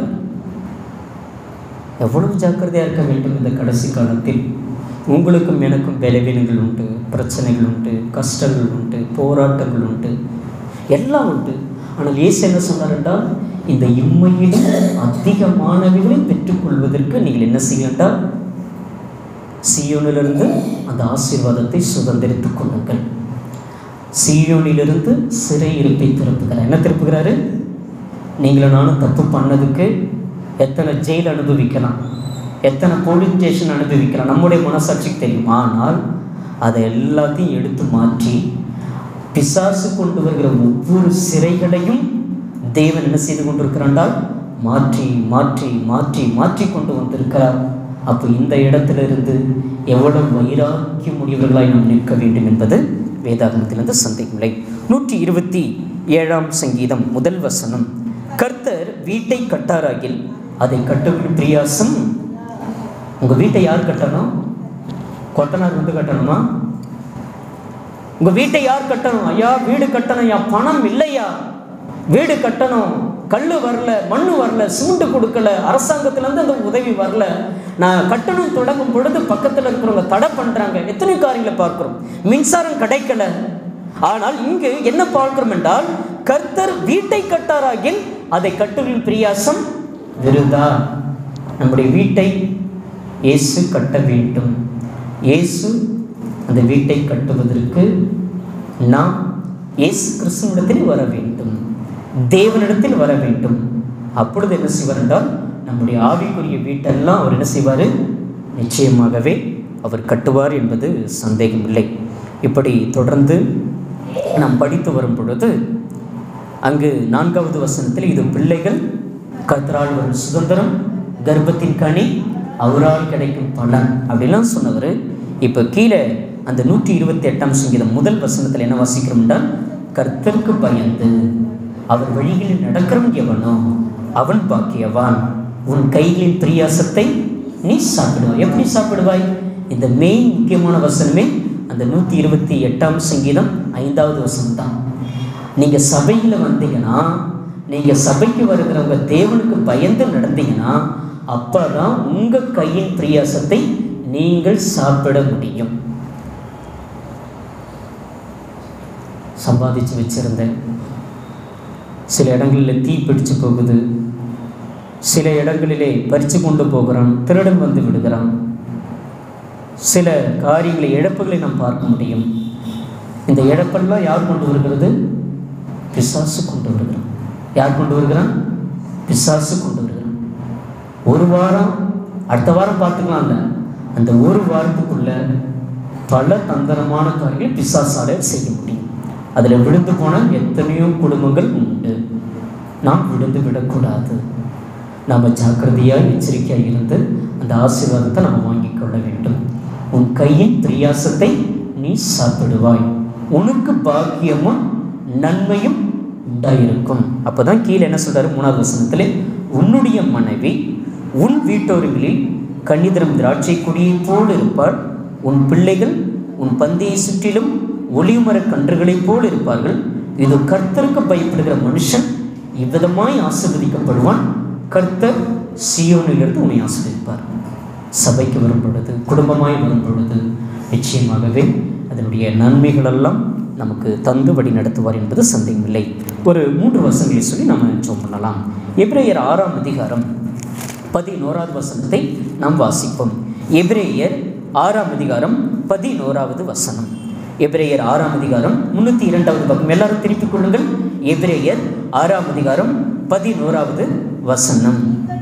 எவ்வளவு ஜாக்கிரதையாக இருக்க வேண்டும் இந்த கடைசி காலத்தில் உங்களுக்கும் எனக்கும் பலவீனங்கள் உண்டு பிரச்சனைகள் உண்டு கஷ்டங்கள் உண்டு போராட்டங்கள் உண்டு எல்லாம் உண்டு ஆனால் இயேசு என்ன சொன்னார் என்றால் இந்த இம்மையிலும் அதிகமானவைகளை பெற்றுக்கொள்வதற்கு நீங்கள் என்ன செய்ய வேண்டாம் சியோனிலிருந்து அந்த ஆசீர்வாதத்தை சுதந்திரித்துக் கொள்ளுங்கள் சீயோனிலிருந்து சிறை இருப்பை திருப்புகிறார் என்ன திருப்புகிறாரு நீங்களும் நானும் தப்பு பண்ணதுக்கு எத்தனை ஜெயில் அனுபவிக்கலாம் எத்தனை போலீஸ் ஸ்டேஷன் அனுபவிக்கலாம் நம்முடைய மனசாட்சிக்கு தெரியும் ஆனால் அதை எல்லாத்தையும் எடுத்து மாற்றி பிசாசு கொண்டு வருகிற ஒவ்வொரு சிறைகளையும் தேவன் என்ன செய்து கொண்டிருக்கிறாண்டால் மாற்றி மாற்றி மாற்றி மாற்றி கொண்டு வந்திருக்கிறார் அப்போ இந்த இடத்திலிருந்து எவ்வளவு வைராக்கியம் உடையவர்களாய் நாம் நிற்க வேண்டும் என்பது வேதாகமத்திலிருந்து சந்தேகமில்லை நூற்றி இருபத்தி ஏழாம் சங்கீதம் முதல் வசனம் கர்த்தர் வீட்டை கட்டாராகில் அதை கட்டுவிடும் பிரியாசம் உங்கள் வீட்டை யார் கட்டணும் கொத்தனார் வந்து கட்டணுமா உங்க வீட்டை யார் கட்டணும் ஐயா வீடு கட்டணும் ஐயா பணம் இல்லையா வீடு கட்டணும் கல் வரல மண்ணு வரல சிமெண்ட் கொடுக்கல அரசாங்கத்திலேருந்து அந்த உதவி வரல நான் கட்டணம் தொடங்கும் பொழுது பக்கத்தில் இருக்கிறவங்க தடை பண்ணுறாங்க எத்தனை காரியங்களை பார்க்கிறோம் மின்சாரம் கிடைக்கல ஆனால் இங்கு என்ன பார்க்கிறோம் என்றால் கர்த்தர் வீட்டை கட்டாராகில் அதை கட்டுவின் பிரியாசம் விருதா நம்முடைய வீட்டை இயேசு கட்ட வேண்டும் இயேசு அந்த வீட்டை கட்டுவதற்கு நாம் இயேசு கிறிஸ்துவனிடத்தில் வர வேண்டும் தேவனிடத்தில் வர வேண்டும் அப்பொழுது என்ன செய்வார் என்றால் நம்முடைய ஆவிக்குரிய வீட்டெல்லாம் அவர் என்ன செய்வார் நிச்சயமாகவே அவர் கட்டுவார் என்பது சந்தேகமில்லை இப்படி தொடர்ந்து நாம் படித்து வரும் பொழுது அங்கு நான்காவது வசனத்தில் இது பிள்ளைகள் கர்த்தரால் வரும் சுதந்திரம் கர்ப்பத்தின் கனி அவரால் கிடைக்கும் பலன் அப்படிலாம் சொன்னவர் இப்போ கீழே அந்த நூற்றி இருபத்தி எட்டாம் சங்கீதம் முதல் வசனத்தில் என்ன வாசிக்கிறோம் என்றால் கர்த்தருக்கு பயந்து அவர் வழிகளில் நடக்கிறவன் எவனோ அவன் பாக்கியவான் உன் கைகளின் பிரியாசத்தை நீ சாப்பிடுவாய் எப்படி சாப்பிடுவாய் இந்த மெயின் முக்கியமான வசனமே அந்த நூற்றி இருபத்தி எட்டாம் சங்கீதம் ஐந்தாவது வசனம் தான் நீங்கள் சபையில் வந்தீங்கன்னா நீங்கள் சபைக்கு வருகிறவங்க தேவனுக்கு பயந்து நடந்தீங்கன்னா அப்போ தான் உங்கள் கையின் பிரியாசத்தை நீங்கள் சாப்பிட முடியும் சம்பாதிச்சு வச்சிருந்தேன் சில இடங்களில் தீ பிடிச்சு போகுது சில இடங்களிலே பறித்து கொண்டு போகிறான் திருடன் வந்து விடுகிறான் சில காரியங்களை இழப்புகளை நாம் பார்க்க முடியும் இந்த இழப்பெல்லாம் யார் கொண்டு வருகிறது பிசாசு கொண்டு வருகிறான் யார் கொண்டு வருகிறான் பிசாசு கொண்டு வருகிறான் ஒரு வாரம் அடுத்த வாரம் பார்த்துக்கலாம்ல அந்த ஒரு வாரத்துக்குள்ள பல தந்திரமான காரியங்களை பிசாசால செய்ய முடியும் அதில் விழுந்து போன எத்தனையோ குடும்பங்கள் உண்டு நாம் விழுந்து விடக்கூடாது நாம் ஜாக்கிரதையாக எச்சரிக்கையாக இருந்து அந்த ஆசீர்வாதத்தை நம்ம வாங்கிக் கொள்ள வேண்டும் உன் கையின் பிரியாசத்தை நீ சாப்பிடுவாய் உனக்கு பாக்கியமும் நன்மையும் உண்டாயிருக்கும் அப்பதான் கீழே என்ன சொல்றாரு மூணாவது வசனத்திலே உன்னுடைய மனைவி உன் வீட்டோர்களில் கன்னிதரம் திராட்சை கொடியைப் போல் இருப்பாள் உன் பிள்ளைகள் உன் பந்தியை சுற்றிலும் ஒளிமரக் கன்றுகளைப் போல் இருப்பார்கள் இது கர்த்தருக்கு பயப்படுகிற மனுஷன் இவ்விதமாய் ஆசீர்வதிக்கப்படுவான் கர்த்தர் சியோனிலிருந்து உன்னை ஆசீர்வதிப்பார் சபைக்கு வரும் பொழுது குடும்பமாய் வரும் பொழுது நிச்சயமாகவே அதனுடைய நன்மைகளெல்லாம் நமக்கு தந்து வழி நடத்துவார் என்பது சந்தேகமில்லை ஒரு மூன்று வசனங்களை சொல்லி நம்ம ஜோம் பண்ணலாம் எபிரேயர் ஆறாம் அதிகாரம் பதினோராவது வசனத்தை நாம் வாசிப்போம் எபிரேயர் ஆறாம் அதிகாரம் பதினோராவது வசனம் எபிரேயர் ஆறாம் அதிகாரம் முன்னூற்றி இரண்டாவது பக்கம் எல்லாரும் திருப்பிக் கொள்ளுங்கள் எபிரேயர் ஆறாம் அதிகாரம் பதினோராவது வசனம்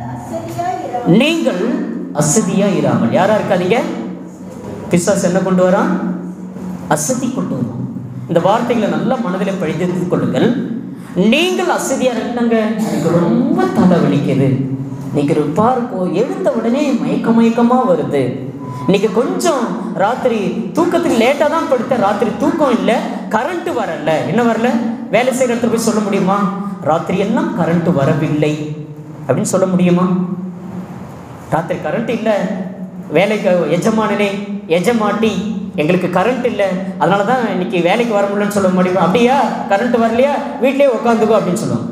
நீங்கள் அசதியா இராமல் யாரா இருக்காதீங்க பிசாஸ் என்ன கொண்டு வரான் அசதி கொண்டு வரும் இந்த வார்த்தைகளை நல்லா மனதில் படித்து கொள்ளுங்கள் நீங்கள் அசதியா இருந்தாங்க எனக்கு ரொம்ப தலை வலிக்குது இன்னைக்கு ஒரு பார்க்கோ எழுந்த உடனே மயக்க மயக்கமா வருது இன்னைக்கு கொஞ்சம் ராத்திரி தூக்கத்துக்கு லேட்டாக தான் படுத்தேன் ராத்திரி தூக்கம் இல்லை கரண்ட் வரல என்ன வரல வேலை செய்கிற இடத்துல போய் சொல்ல முடியுமா ராத்திரி எல்லாம் கரண்ட் வரவில்லை அப்படின்னு சொல்ல முடியுமா ராத்திரி கரண்ட் இல்லை வேலைக்கு எஜமானனே எஜமாட்டி எங்களுக்கு கரண்ட் இல்லை அதனால தான் இன்னைக்கு வேலைக்கு வர முடியலன்னு சொல்ல முடியுமா அப்படியா கரண்ட் வரலையா வீட்டிலே உட்காந்துக்கோ அப்படின்னு சொல்லுவாங்க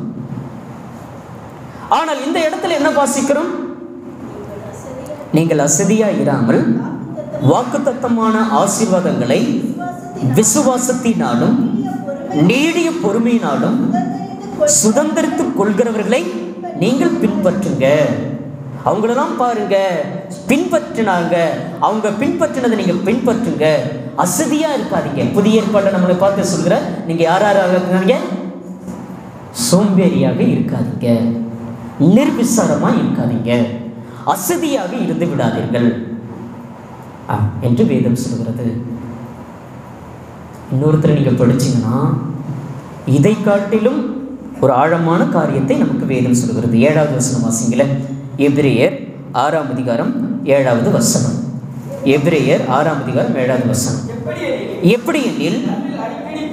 ஆனால் இந்த இடத்துல என்ன வாசிக்கிறோம் நீங்கள் அசதியா இராமல் வாக்குத்தத்தமான ஆசீர்வாதங்களை விசுவாசத்தினாலும் நீடிய பொறுமையினாலும் சுதந்திரித்துக் கொள்கிறவர்களை நீங்கள் பின்பற்றுங்க அவங்களெல்லாம் பாருங்க பின்பற்றினாங்க அவங்க பின்பற்றினதை நீங்க பின்பற்றுங்க அசதியா இருக்காதீங்க புதிய ஏற்பாட்டை நம்மளை பார்த்து சொல்கிற நீங்க யார் யாராக இருக்காங்க சோம்பேறியாக இருக்காதீங்க நிர்விசாரமா இருக்காதீங்க அசதியாக இருந்து விடாதீர்கள் ஆ, என்று வேதம் சொல்கிறது இன்னொருத்தர் நீங்க படிச்சீங்கன்னா இதை காட்டிலும் ஒரு ஆழமான காரியத்தை நமக்கு வேதம் சொல்கிறது ஏழாவது வசனம் வாசிங்கள எபிரேயர் ஆறாம் அதிகாரம் ஏழாவது வசனம் எபிரேயர் ஆறாம் அதிகாரம் ஏழாவது வசனம் எப்படி எனில்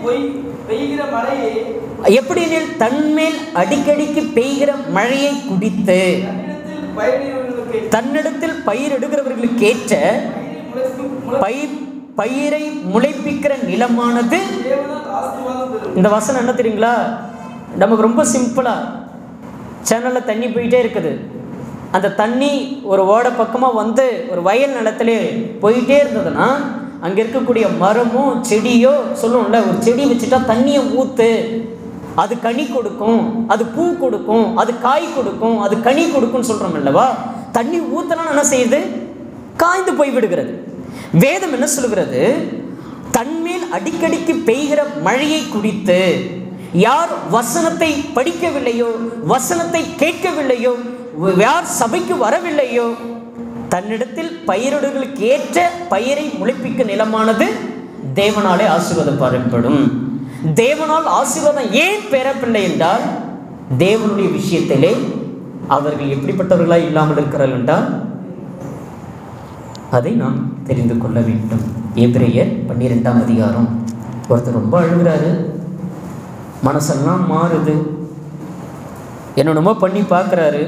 பொய் பெய்கிற மழையை எப்படி எனில் தன்மேல் அடிக்கடிக்கு பெய்கிற மழையை குடித்து தன்னிடத்தில் பயிரிடுவர்களுக்கு தன்னிடத்தில் பயிரிடுகிறவர்களுக்கு ஏற்ற பயிர் பயிரை முளைப்பிக்கிற நிலமானது தேவனால் ஆசீர்வாதம் பெறும் இந்த வசனம் என்ன தெரியுங்களா நமக்கு ரொம்ப சிம்பிளாக சேனலில் தண்ணி போயிட்டே இருக்குது அந்த தண்ணி ஒரு ஓடை பக்கமாக வந்து ஒரு வயல் நிலத்துல போயிட்டே இருந்ததுன்னா அங்கே இருக்கக்கூடிய மரமோ செடியோ சொல்லுவோம்ல ஒரு செடி வச்சுட்டா தண்ணியை ஊற்று அது கனி கொடுக்கும் அது பூ கொடுக்கும் அது காய் கொடுக்கும் அது கனி கொடுக்கும்னு சொல்கிறோம் அல்லவா தண்ணி ஊற்றலாம் என்ன செய்யுது காய்ந்து போய் விடுகிறது வேதம் என்ன சொல்கிறது தன்மேல் அடிக்கடிக்கு பெய்கிற மழையை குடித்து யார் வசனத்தை படிக்கவில்லையோ வசனத்தை கேட்கவில்லையோ யார் சபைக்கு வரவில்லையோ தன்னிடத்தில் பயிரிடுகளுக்கு ஏற்ற பயிரை முளைப்பிக்க நிலமானது தேவனாலே ஆசீர்வாதப்படும் தேவனால் ஆசீர்வாதம் ஏன் பெறப்பில்லை என்றால் தேவனுடைய விஷயத்திலே அவர்கள் எப்படிப்பட்டவர்களாய் இல்லாமல் இருக்கிறார்கள் என்றால் அதை நாம் தெரிந்து கொள்ள வேண்டும் எபிரேயர் பன்னிரெண்டாம் அதிகாரம் ஒருத்தர் ரொம்ப அழுகிறாரு மனசெல்லாம் மாறுது என்னென்னமோ பண்ணி பார்க்குறாரு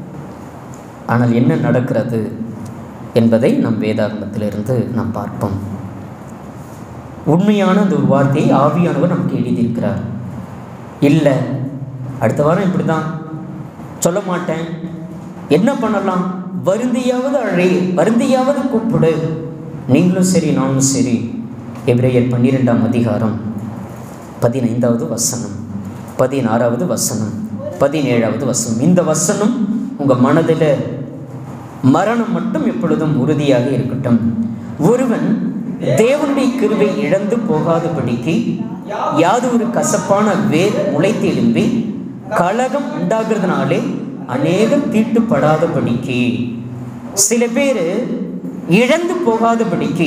ஆனால் என்ன நடக்கிறது என்பதை நம் வேதாகமத்திலிருந்து நாம் பார்ப்போம் உண்மையான அந்த ஒரு வார்த்தையை ஆவியானவர் நமக்கு எழுதியிருக்கிறார் இல்லை அடுத்த வாரம் இப்படி தான் சொல்ல மாட்டேன் என்ன பண்ணலாம் வருந்தியாவது அழை வருந்தியாவது கூப்பிடு நீங்களும் சரி நானும் சரி எபிரேயர் பன்னிரெண்டாம் அதிகாரம் பதினைந்தாவது வசனம் பதினாறாவது வசனம் பதினேழாவது வசனம் இந்த வசனம் உங்கள் மனதில் மரணம் மட்டும் எப்பொழுதும் உறுதியாக இருக்கட்டும் ஒருவன் தேவனுடைய கிருபை இழந்து போகாதபடிக்கு யாது ஒரு கசப்பான வேர் முளைத்து எழும்பி கலகம் உண்டாகிறதுனாலே அநேகம் தீட்டுப்படாதபடிக்கு சில பேர் இழந்து போகாதபடிக்கு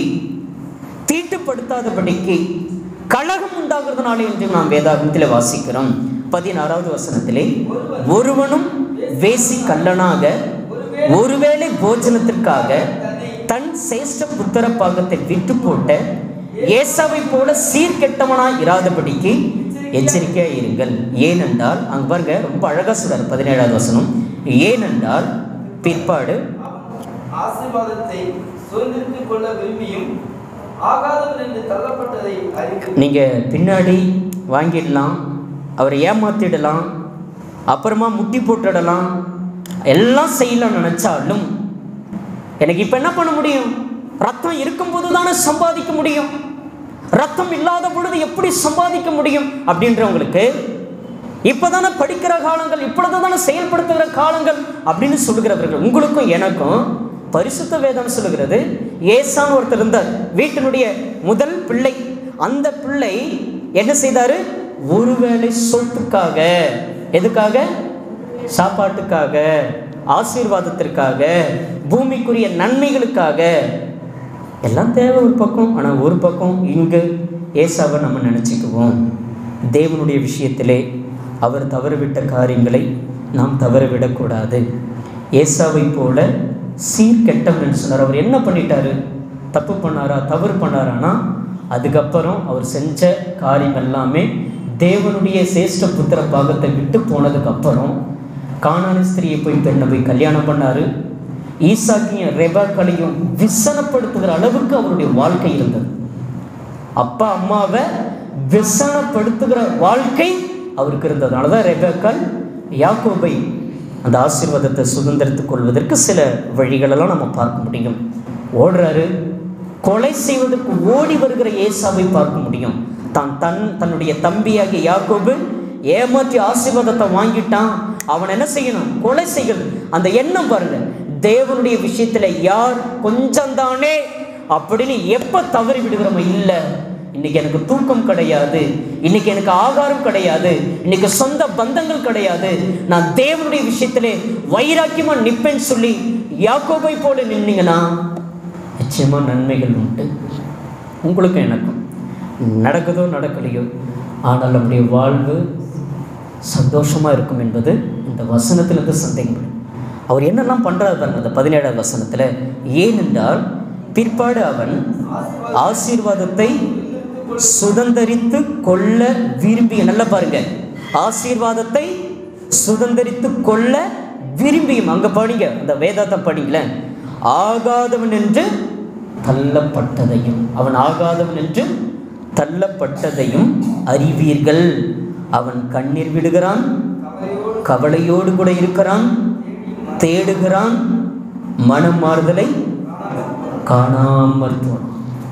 தீட்டுப்படுத்தாதபடிக்கு கழகம் உண்டாகிறதுனாலே என்று நாம் வேதாகமத்தில் வாசிக்கிறோம் பதினாறாவது வசனத்திலே ஒருவனும் வேசி கல்லனாக ஒருவேளை போஜனத்திற்காக தன் சேஷ்ட புத்திர பாகத்தை விட்டு போட்ட ஏசாவை போல சீர்கெட்டவனாய் இராதபடிக்கு எச்சரிக்கையாக இருங்கள் ஏனென்றால் அங்க பாருங்க ரொம்ப அழகா சொல்றாரு பதினேழாவது வசனம் ஏனென்றால் பிற்பாடு ஆசீர்வாதத்தை சுதந்திரித்துக் கொள்ள விரும்பியும் ஆகாதவன் என்று தள்ளப்பட்டதை அறிந்து நீங்கள் பின்னாடி வாங்கிடலாம் அவரை ஏமாத்திடலாம் அப்புறமா முட்டி போட்டுடலாம் எல்லாம் செய்யலாம் நினச்சாலும் எனக்கு இப்போ என்ன பண்ண முடியும் ரத்தம் இருக்கும்போது தானே சம்பாதிக்க முடியும் ரத்தம் இல்லாத பொழுது எப்படி சம்பாதிக்க முடியும் அப்படின்றவங்களுக்கு இப்போதானே படிக்கிற காலங்கள் இப்பொழுது தானே செயல்படுத்துகிற காலங்கள் அப்படின்னு சொல்லுகிறவர்கள் உங்களுக்கும் எனக்கும் பரிசுத்த வேதம் சொல்லுகிறது ஏசான்னு ஒருத்தர் இருந்தார் வீட்டினுடைய முதல் பிள்ளை அந்த பிள்ளை என்ன செய்தாரு ஒருவேளை சொத்துக்காக எதுக்காக சாப்பாட்டுக்காக ஆசீர்வாதத்திற்காக பூமிக்குரிய நன்மைகளுக்காக எல்லாம் தேவை ஒரு பக்கம் ஆனால் ஒரு பக்கம் இங்கு ஏசாவை நம்ம நினச்சிக்குவோம் தேவனுடைய விஷயத்திலே அவர் தவறவிட்ட காரியங்களை நாம் தவறவிடக்கூடாது ஏசாவை போல சீர்கெட்டவன் சொன்னார் அவர் என்ன பண்ணிட்டாரு தப்பு பண்ணாரா தவறு பண்ணாரானா அதுக்கப்புறம் அவர் செஞ்ச காரியம் எல்லாமே தேவனுடைய சேஷ்ட புத்திர பாகத்தை விட்டு போனதுக்கப்புறம் கானானி ஸ்திரியை போய் பெண்ணை போய் கல்யாணம் பண்ணாரு ஈசாக்கையும் ரெபாக்களையும் விசனப்படுத்துகிற அளவுக்கு அவருடைய வாழ்க்கை இருந்தது அப்பா அம்மாவை விசனப்படுத்துகிற வாழ்க்கை அவருக்கு இருந்ததுனால தான் ரெபேக்கால் யாக்கோபை அந்த ஆசீர்வாதத்தை சுதந்திரத்துக் கொள்வதற்கு சில வழிகளெல்லாம் நம்ம பார்க்க முடியும் ஓடுறாரு கொலை செய்வதற்கு ஓடி வருகிற ஏசாவை பார்க்க முடியும் தான் தன் தன்னுடைய தம்பியாகிய யாக்கோபு ஏமாற்றி ஆசீர்வாதத்தை வாங்கிட்டான் அவன் என்ன செய்யணும் கொலை செய்யணும் அந்த எண்ணம் பாருங்க தேவனுடைய விஷயத்துல யார் கொஞ்சம் தானே அப்படின்னு எப்ப தவறி விடுகிறோமோ இல்லை இன்னைக்கு எனக்கு தூக்கம் கிடையாது இன்னைக்கு எனக்கு ஆகாரம் கிடையாது இன்னைக்கு சொந்த பந்தங்கள் கிடையாது நான் தேவனுடைய விஷயத்திலே வைராக்கியமா நிப்பேன்னு சொல்லி யாக்கோபை போல நின்னீங்கன்னா நிச்சயமா நன்மைகள் உண்டு உங்களுக்கும் எனக்கும் நடக்குதோ நடக்கலையோ ஆனால் நம்முடைய வாழ்வு சந்தோஷமா இருக்கும் என்பது இந்த வசனத்திலிருந்து சந்தேகம் அவர் என்னெல்லாம் பண்றாரு பாருங்க அந்த பதினேழாவது வசனத்துல ஏனென்றால் பிற்பாடு அவன் ஆசீர்வாதத்தை சுதந்தரித்து கொள்ள விரும்பிய நல்லா பாருங்க ஆசீர்வாதத்தை சுதந்தரித்து கொள்ள விரும்பியும் அங்க படிங்க அந்த வேதாத்தை படிங்களேன் ஆகாதவன் என்று தள்ளப்பட்டதையும் அவன் ஆகாதவன் என்று தள்ளப்பட்டதையும் அறிவீர்கள் அவன் கண்ணீர் விடுகிறான் கவலையோடு கூட இருக்கிறான் தேடுகிறான் மனம் மாறுதலை காணாமல் போனான்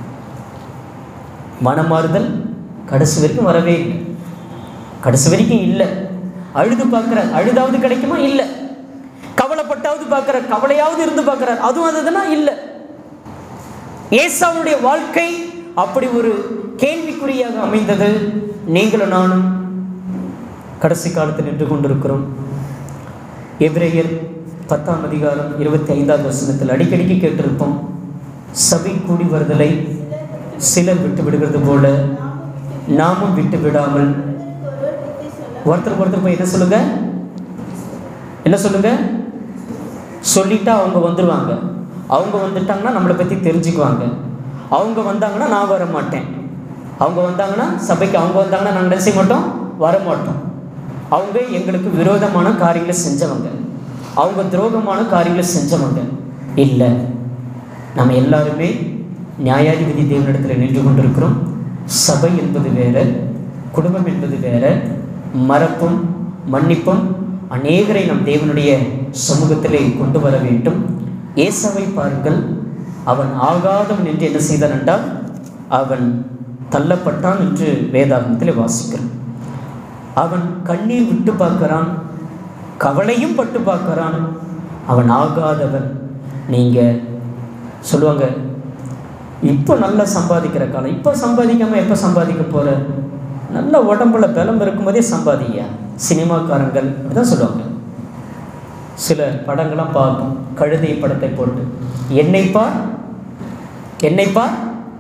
மனமாறுதல் கடைசி வரைக்கும் வரவே இல்லை கடைசி வரைக்கும் இல்லை அழுது பார்க்குற அழுதாவது கிடைக்குமா இல்லை கவலைப்பட்டாவது பார்க்குறார் கவலையாவது இருந்து பார்க்குறார் அதுவும் அதுனா இல்லை ஏசாவுடைய வாழ்க்கை அப்படி ஒரு கேள்விக்குறியாக அமைந்தது நீங்களும் நானும் கடைசி காலத்தில் நின்று கொண்டிருக்கிறோம் எபிரேயர் பத்தாம் அதிகாரம் இருபத்தி ஐந்தாவது வசனத்தில் அடிக்கடிக்கு கேட்டிருப்போம் சபை கூடி வருதலை சிலர் விட்டு விடுகிறது போல நாமும் விட்டு விடாமல் ஒருத்தருக்கு ஒருத்தர் போய் என்ன சொல்லுங்க என்ன சொல்லுங்க சொல்லிட்டா அவங்க வந்துடுவாங்க அவங்க வந்துட்டாங்கன்னா நம்மளை பற்றி தெரிஞ்சுக்குவாங்க அவங்க வந்தாங்கன்னா நான் வர மாட்டேன் அவங்க வந்தாங்கன்னா சபைக்கு அவங்க வந்தாங்கன்னா நாங்கள் என்ன செய்ய மாட்டோம் வர மாட்டோம் அவங்க எங்களுக்கு விரோதமான காரியங்களை செஞ்சவங்க அவங்க துரோகமான காரியங்களை செஞ்சவங்க இல்லை நம்ம எல்லாருமே நியாயாதிபதி தேவனிடத்தில் நின்று கொண்டிருக்கிறோம் சபை என்பது வேற குடும்பம் என்பது வேற மறப்பும் மன்னிப்பும் அநேகரை நம் தேவனுடைய சமூகத்திலே கொண்டு வர வேண்டும் ஏசவை பாருங்கள் அவன் ஆகாதவன் என்று என்ன செய்தான் என்றால் அவன் தள்ளப்பட்டான் என்று வேதாகமத்தில் வாசிக்கிறோம் அவன் கண்ணீர் விட்டு பார்க்கறான் கவலையும் பட்டு பார்க்கறான் அவன் ஆகாதவன் நீங்கள் சொல்லுவாங்க இப்போ நல்லா சம்பாதிக்கிற காலம் இப்போ சம்பாதிக்காம எப்போ சம்பாதிக்க போகிற நல்ல உடம்புல பலம் இருக்கும்போதே சம்பாதியா சினிமாக்காரங்கள் அப்படிதான் சொல்லுவாங்க சில படங்கள்லாம் பார்ப்போம் கழுதை படத்தை போட்டு என்னை பார் என்னை பார்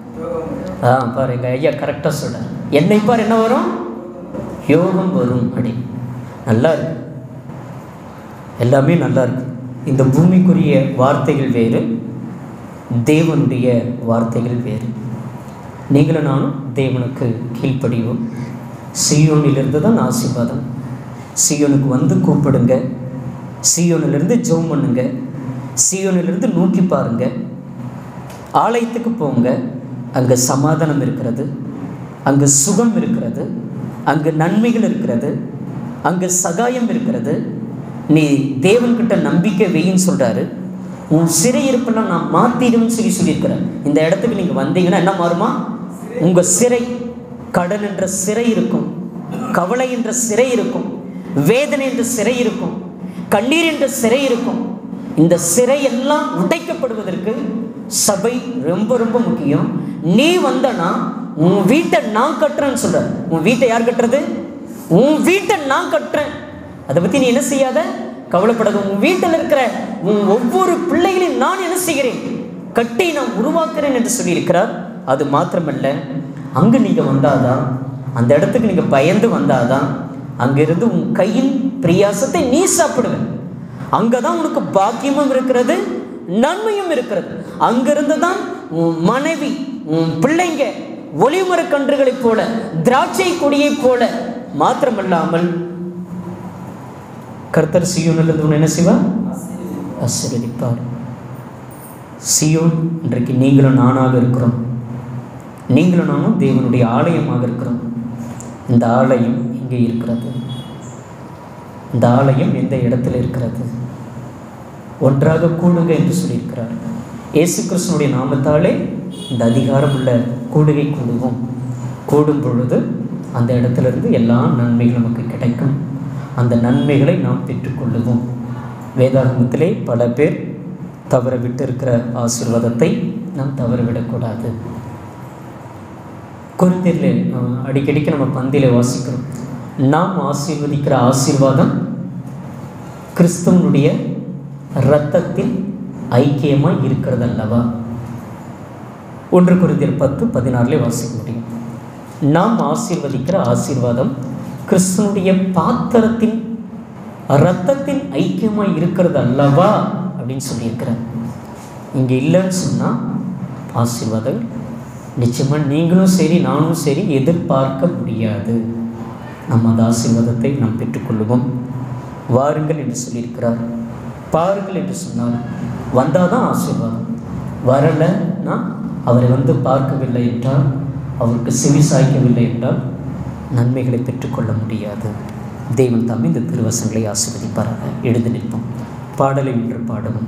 ஆ பாருங்க ஐயா கரெக்டாக சொல்ல என்னை பார் என்ன வரும் யோகம் வரும் அப்படி நல்லா இருக்கு எல்லாமே நல்லா இருக்கு இந்த பூமிக்குரிய வார்த்தைகள் வேறு தேவனுடைய வார்த்தைகள் வேறு நீங்களும் நானும் தேவனுக்கு கீழ்ப்படிவோம் சியோனிலிருந்து தான் ஆசீர்வாதம் சியோனுக்கு வந்து கூப்பிடுங்க சியோனிலிருந்து ஜெபம் பண்ணுங்க சியோனிலிருந்து நோக்கி பாருங்க ஆலயத்துக்கு போங்க அங்கே சமாதானம் இருக்கிறது அங்கே சுகம் இருக்கிறது அங்கே நன்மைகள் இருக்கிறது அங்கே சகாயம் இருக்கிறது நீ தேவன்கிட்ட நம்பிக்கை வெயின்னு சொல்கிறாரு உன் சிறையிருப்பெல்லாம் நான் மாற்றிடுவேன்னு சொல்லி சொல்லியிருக்கிறேன் இந்த இடத்துக்கு நீங்கள் வந்தீங்கன்னா என்ன மாறுமா உங்கள் சிறை கடன் என்ற சிறை இருக்கும் கவலை என்ற சிறை இருக்கும் வேதனை என்ற சிறை இருக்கும் கண்ணீர் என்ற சிறை இருக்கும் இந்த சிறை எல்லாம் உடைக்கப்படுவதற்கு சபை ரொம்ப ரொம்ப முக்கியம் நீ வந்தனா உன் வீட்டை நான் கட்டுறேன்னு சொல்ற உன் வீட்டை யார் கட்டுறது உன் வீட்டை நான் கட்டுறேன் அதை பற்றி நீ என்ன செய்யாத கவலைப்படாத உன் வீட்டில் இருக்கிற உன் ஒவ்வொரு பிள்ளைகளையும் நான் என்ன செய்கிறேன் கட்டி நான் உருவாக்குறேன் என்று சொல்லியிருக்கிறார் அது மாத்திரமல்ல அங்கே நீங்கள் வந்தாதான் அந்த இடத்துக்கு நீங்கள் பயந்து வந்தாதான் அங்கிருந்து உன் கையின் பிரியாசத்தை நீ சாப்பிடுவ அங்கே தான் உனக்கு பாக்கியமும் இருக்கிறது நன்மையும் இருக்கிறது அங்கிருந்து தான் உன் மனைவி உன் பிள்ளைங்க ஒளிமர கன்றுகளைப் போல திராட்சை கொடியைப் போல மாத்திரமல்லாமல் கர்த்தர் சியோனிலிருந்து உன்னை என்ன செய்வார் ஆசீர்வதிப்பார் சியோன் இன்றைக்கு நீங்களும் நானாக இருக்கிறோம் நீங்களும் நானும் தேவனுடைய ஆலயமாக இருக்கிறோம் இந்த ஆலயம் இங்கே இருக்கிறது இந்த ஆலயம் எந்த இடத்துல இருக்கிறது ஒன்றாக கூடுங்க என்று சொல்லியிருக்கிறார் இயேசு கிருஷ்ணனுடைய நாமத்தாலே இந்த அதிகாரம் உள்ள கூடுகை கூடுவோம் கூடும் பொழுது அந்த இடத்திலிருந்து எல்லா நன்மைகளும் நமக்கு கிடைக்கும் அந்த நன்மைகளை நாம் பெற்றுக்கொள்ளுவோம் வேதாகமத்திலே பல பேர் தவற விட்டு இருக்கிற ஆசீர்வாதத்தை நாம் தவறவிடக்கூடாது குருந்தியில் அடிக்கடிக்கு நம்ம பந்தியில் வாசிக்கிறோம் நாம் ஆசீர்வதிக்கிற ஆசீர்வாதம் கிறிஸ்துவனுடைய இரத்தத்தில் ஐக்கியமாக இருக்கிறது அல்லவா ஒன்று குருந்தியர் பத்து பதினாறுலே வாசிக்க முடியும் நாம் ஆசீர்வதிக்கிற ஆசீர்வாதம் கிறிஸ்துவனுடைய பாத்திரத்தின் இரத்தத்தின் ஐக்கியமாக இருக்கிறது அல்லவா அப்படின்னு சொல்லியிருக்கிறார் இங்கே இல்லைன்னு சொன்னால் ஆசீர்வாதம் நிச்சயமாக நீங்களும் சரி நானும் சரி எதிர்பார்க்க முடியாது நம்ம அந்த ஆசீர்வாதத்தை நாம் பெற்றுக்கொள்ளுவோம் வாருங்கள் என்று சொல்லியிருக்கிறார் பாருங்கள் என்று சொன்னார் வந்தால் தான் ஆசீர்வாதம் வரலைன்னா அவரை வந்து பார்க்கவில்லை என்றால் அவருக்கு செவி சாய்க்கவில்லை என்றால் நன்மைகளை பெற்றுக்கொள்ள முடியாது தெய்வன் தாமே இந்த திருவசங்களை ஆசீர்வதிப்பாராக எழுந்து நிற்போம் பாடலை ஒன்று பாடவும்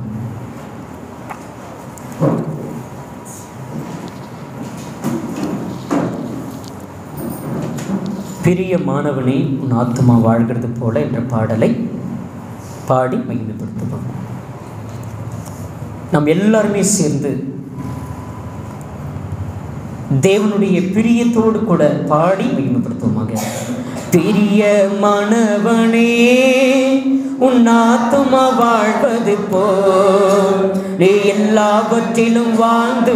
பிரிய மாணவனே உன் ஆத்மா வாழ்கிறது போல என்ற பாடலை பாடி மகிமைப்படுத்துவோம் நாம் எல்லாருமே சேர்ந்து தேவனுடைய பிரியத்தோடு கூட பாடி மகிமைப்படுத்துவோமாக பிரிய மாணவனே உன் ஆத்துமா வாழ்வது போல் நீ எல்லாவற்றிலும் வாழ்ந்து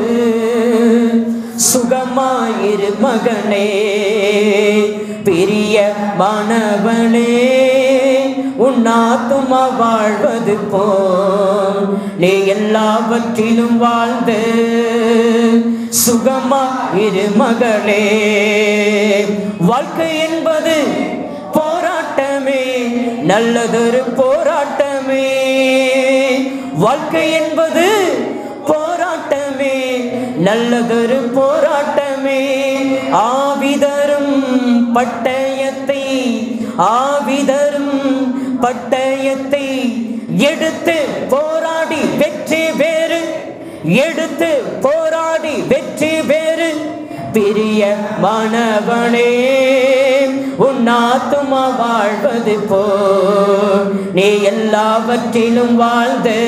சுகமாயிரு மகனே பிரிய மாணவனே உன் ஆத்துமா வாழ்வது போல் நீ எல்லாவற்றிலும் வாழ்ந்து சுகமா இரு மகளே வாழ்க்கை என்பது போராட்டமே நல்லதொரு போராட்டமே வாழ்க்கை என்பது போராட்டமே நல்லதொரு போராட்டமே ஆவிதரும் பட்டயத்தை ஆவிதரும் பட்டயத்தை எடுத்து போராடி வெற்றி வேறு எடுத்து போராடி வெற்றி வேறு பிரிய மாணவனே உன் ஆத்துமா வாழ்வது போ நீ எல்லாவற்றிலும் வாழ்ந்து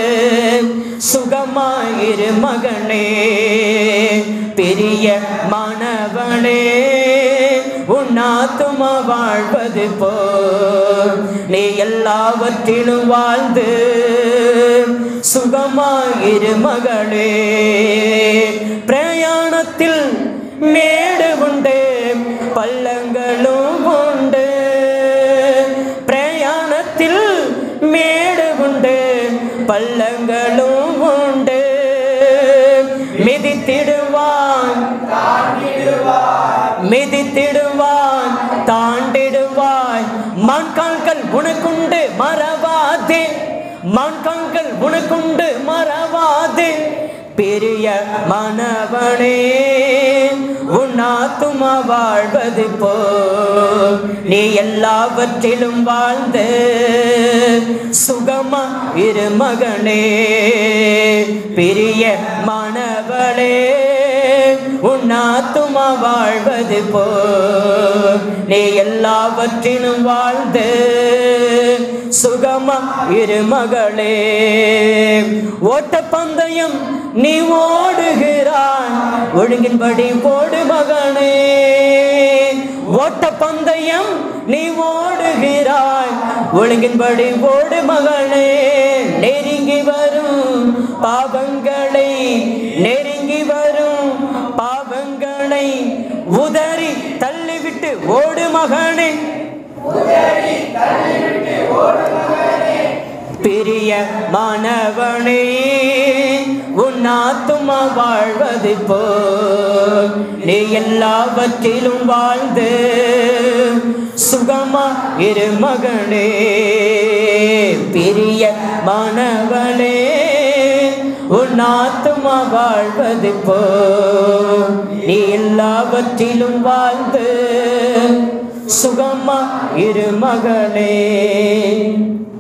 சுகமாயிரு மகனே பெரிய மாணவனே உன் ஆத்துமா வாழ்வது போ நீ எல்லாவற்றிலும் வாழ்ந்து சுகமாயிரு மகளே பிரயாணத்தில் மேடு உண்டு பள்ளங்களும் உண்டு பிரயாணத்தில் மேடு உண்டு பள்ளங்களும் உண்டு மிதித்திடுவான் மிதித்திடுவான் தாண்டிடுவாய் மான்கால்கள் உனக்குண்டு மறவாதே மான்கால்கள் உனக்குண்டு மறவாதே பெரிய மனவனே உன் ஆத்துமா வாழ்வது போ நீ எல்லாவற்றிலும் வாழ்ந்து சுகமா இரு மகனே பெரிய மனவளே உன் ஆத்துமா வாழ்வது போ நீ எல்லாவற்றிலும் வாழ்ந்து சுகமா இரு மகளே ஓட்ட பந்தயம் நீ ஓடுகிறாய் ஒழுங்கின்படி ஓடு மகனே ஓட்ட பந்தயம் நீ ஓடுகிறாய் ஒழுங்கின்படி ஓடு மகளே நெருங்கி வரும் பாவங்களை நெருங்கி வரும் பாவங்களை உதறி தள்ளிவிட்டு ஓடு மகனே பெரிய மாணவனே உன் ஆத்துமா வாழ்வது போ நீ எல்லாவற்றிலும் வாழ்ந்து சுகமா இரு மகனே பெரிய மாணவனே உன் ஆத்துமா வாழ்வது போ நீ எல்லாவற்றிலும் வாழ்ந்து சுகமா இரு மகளே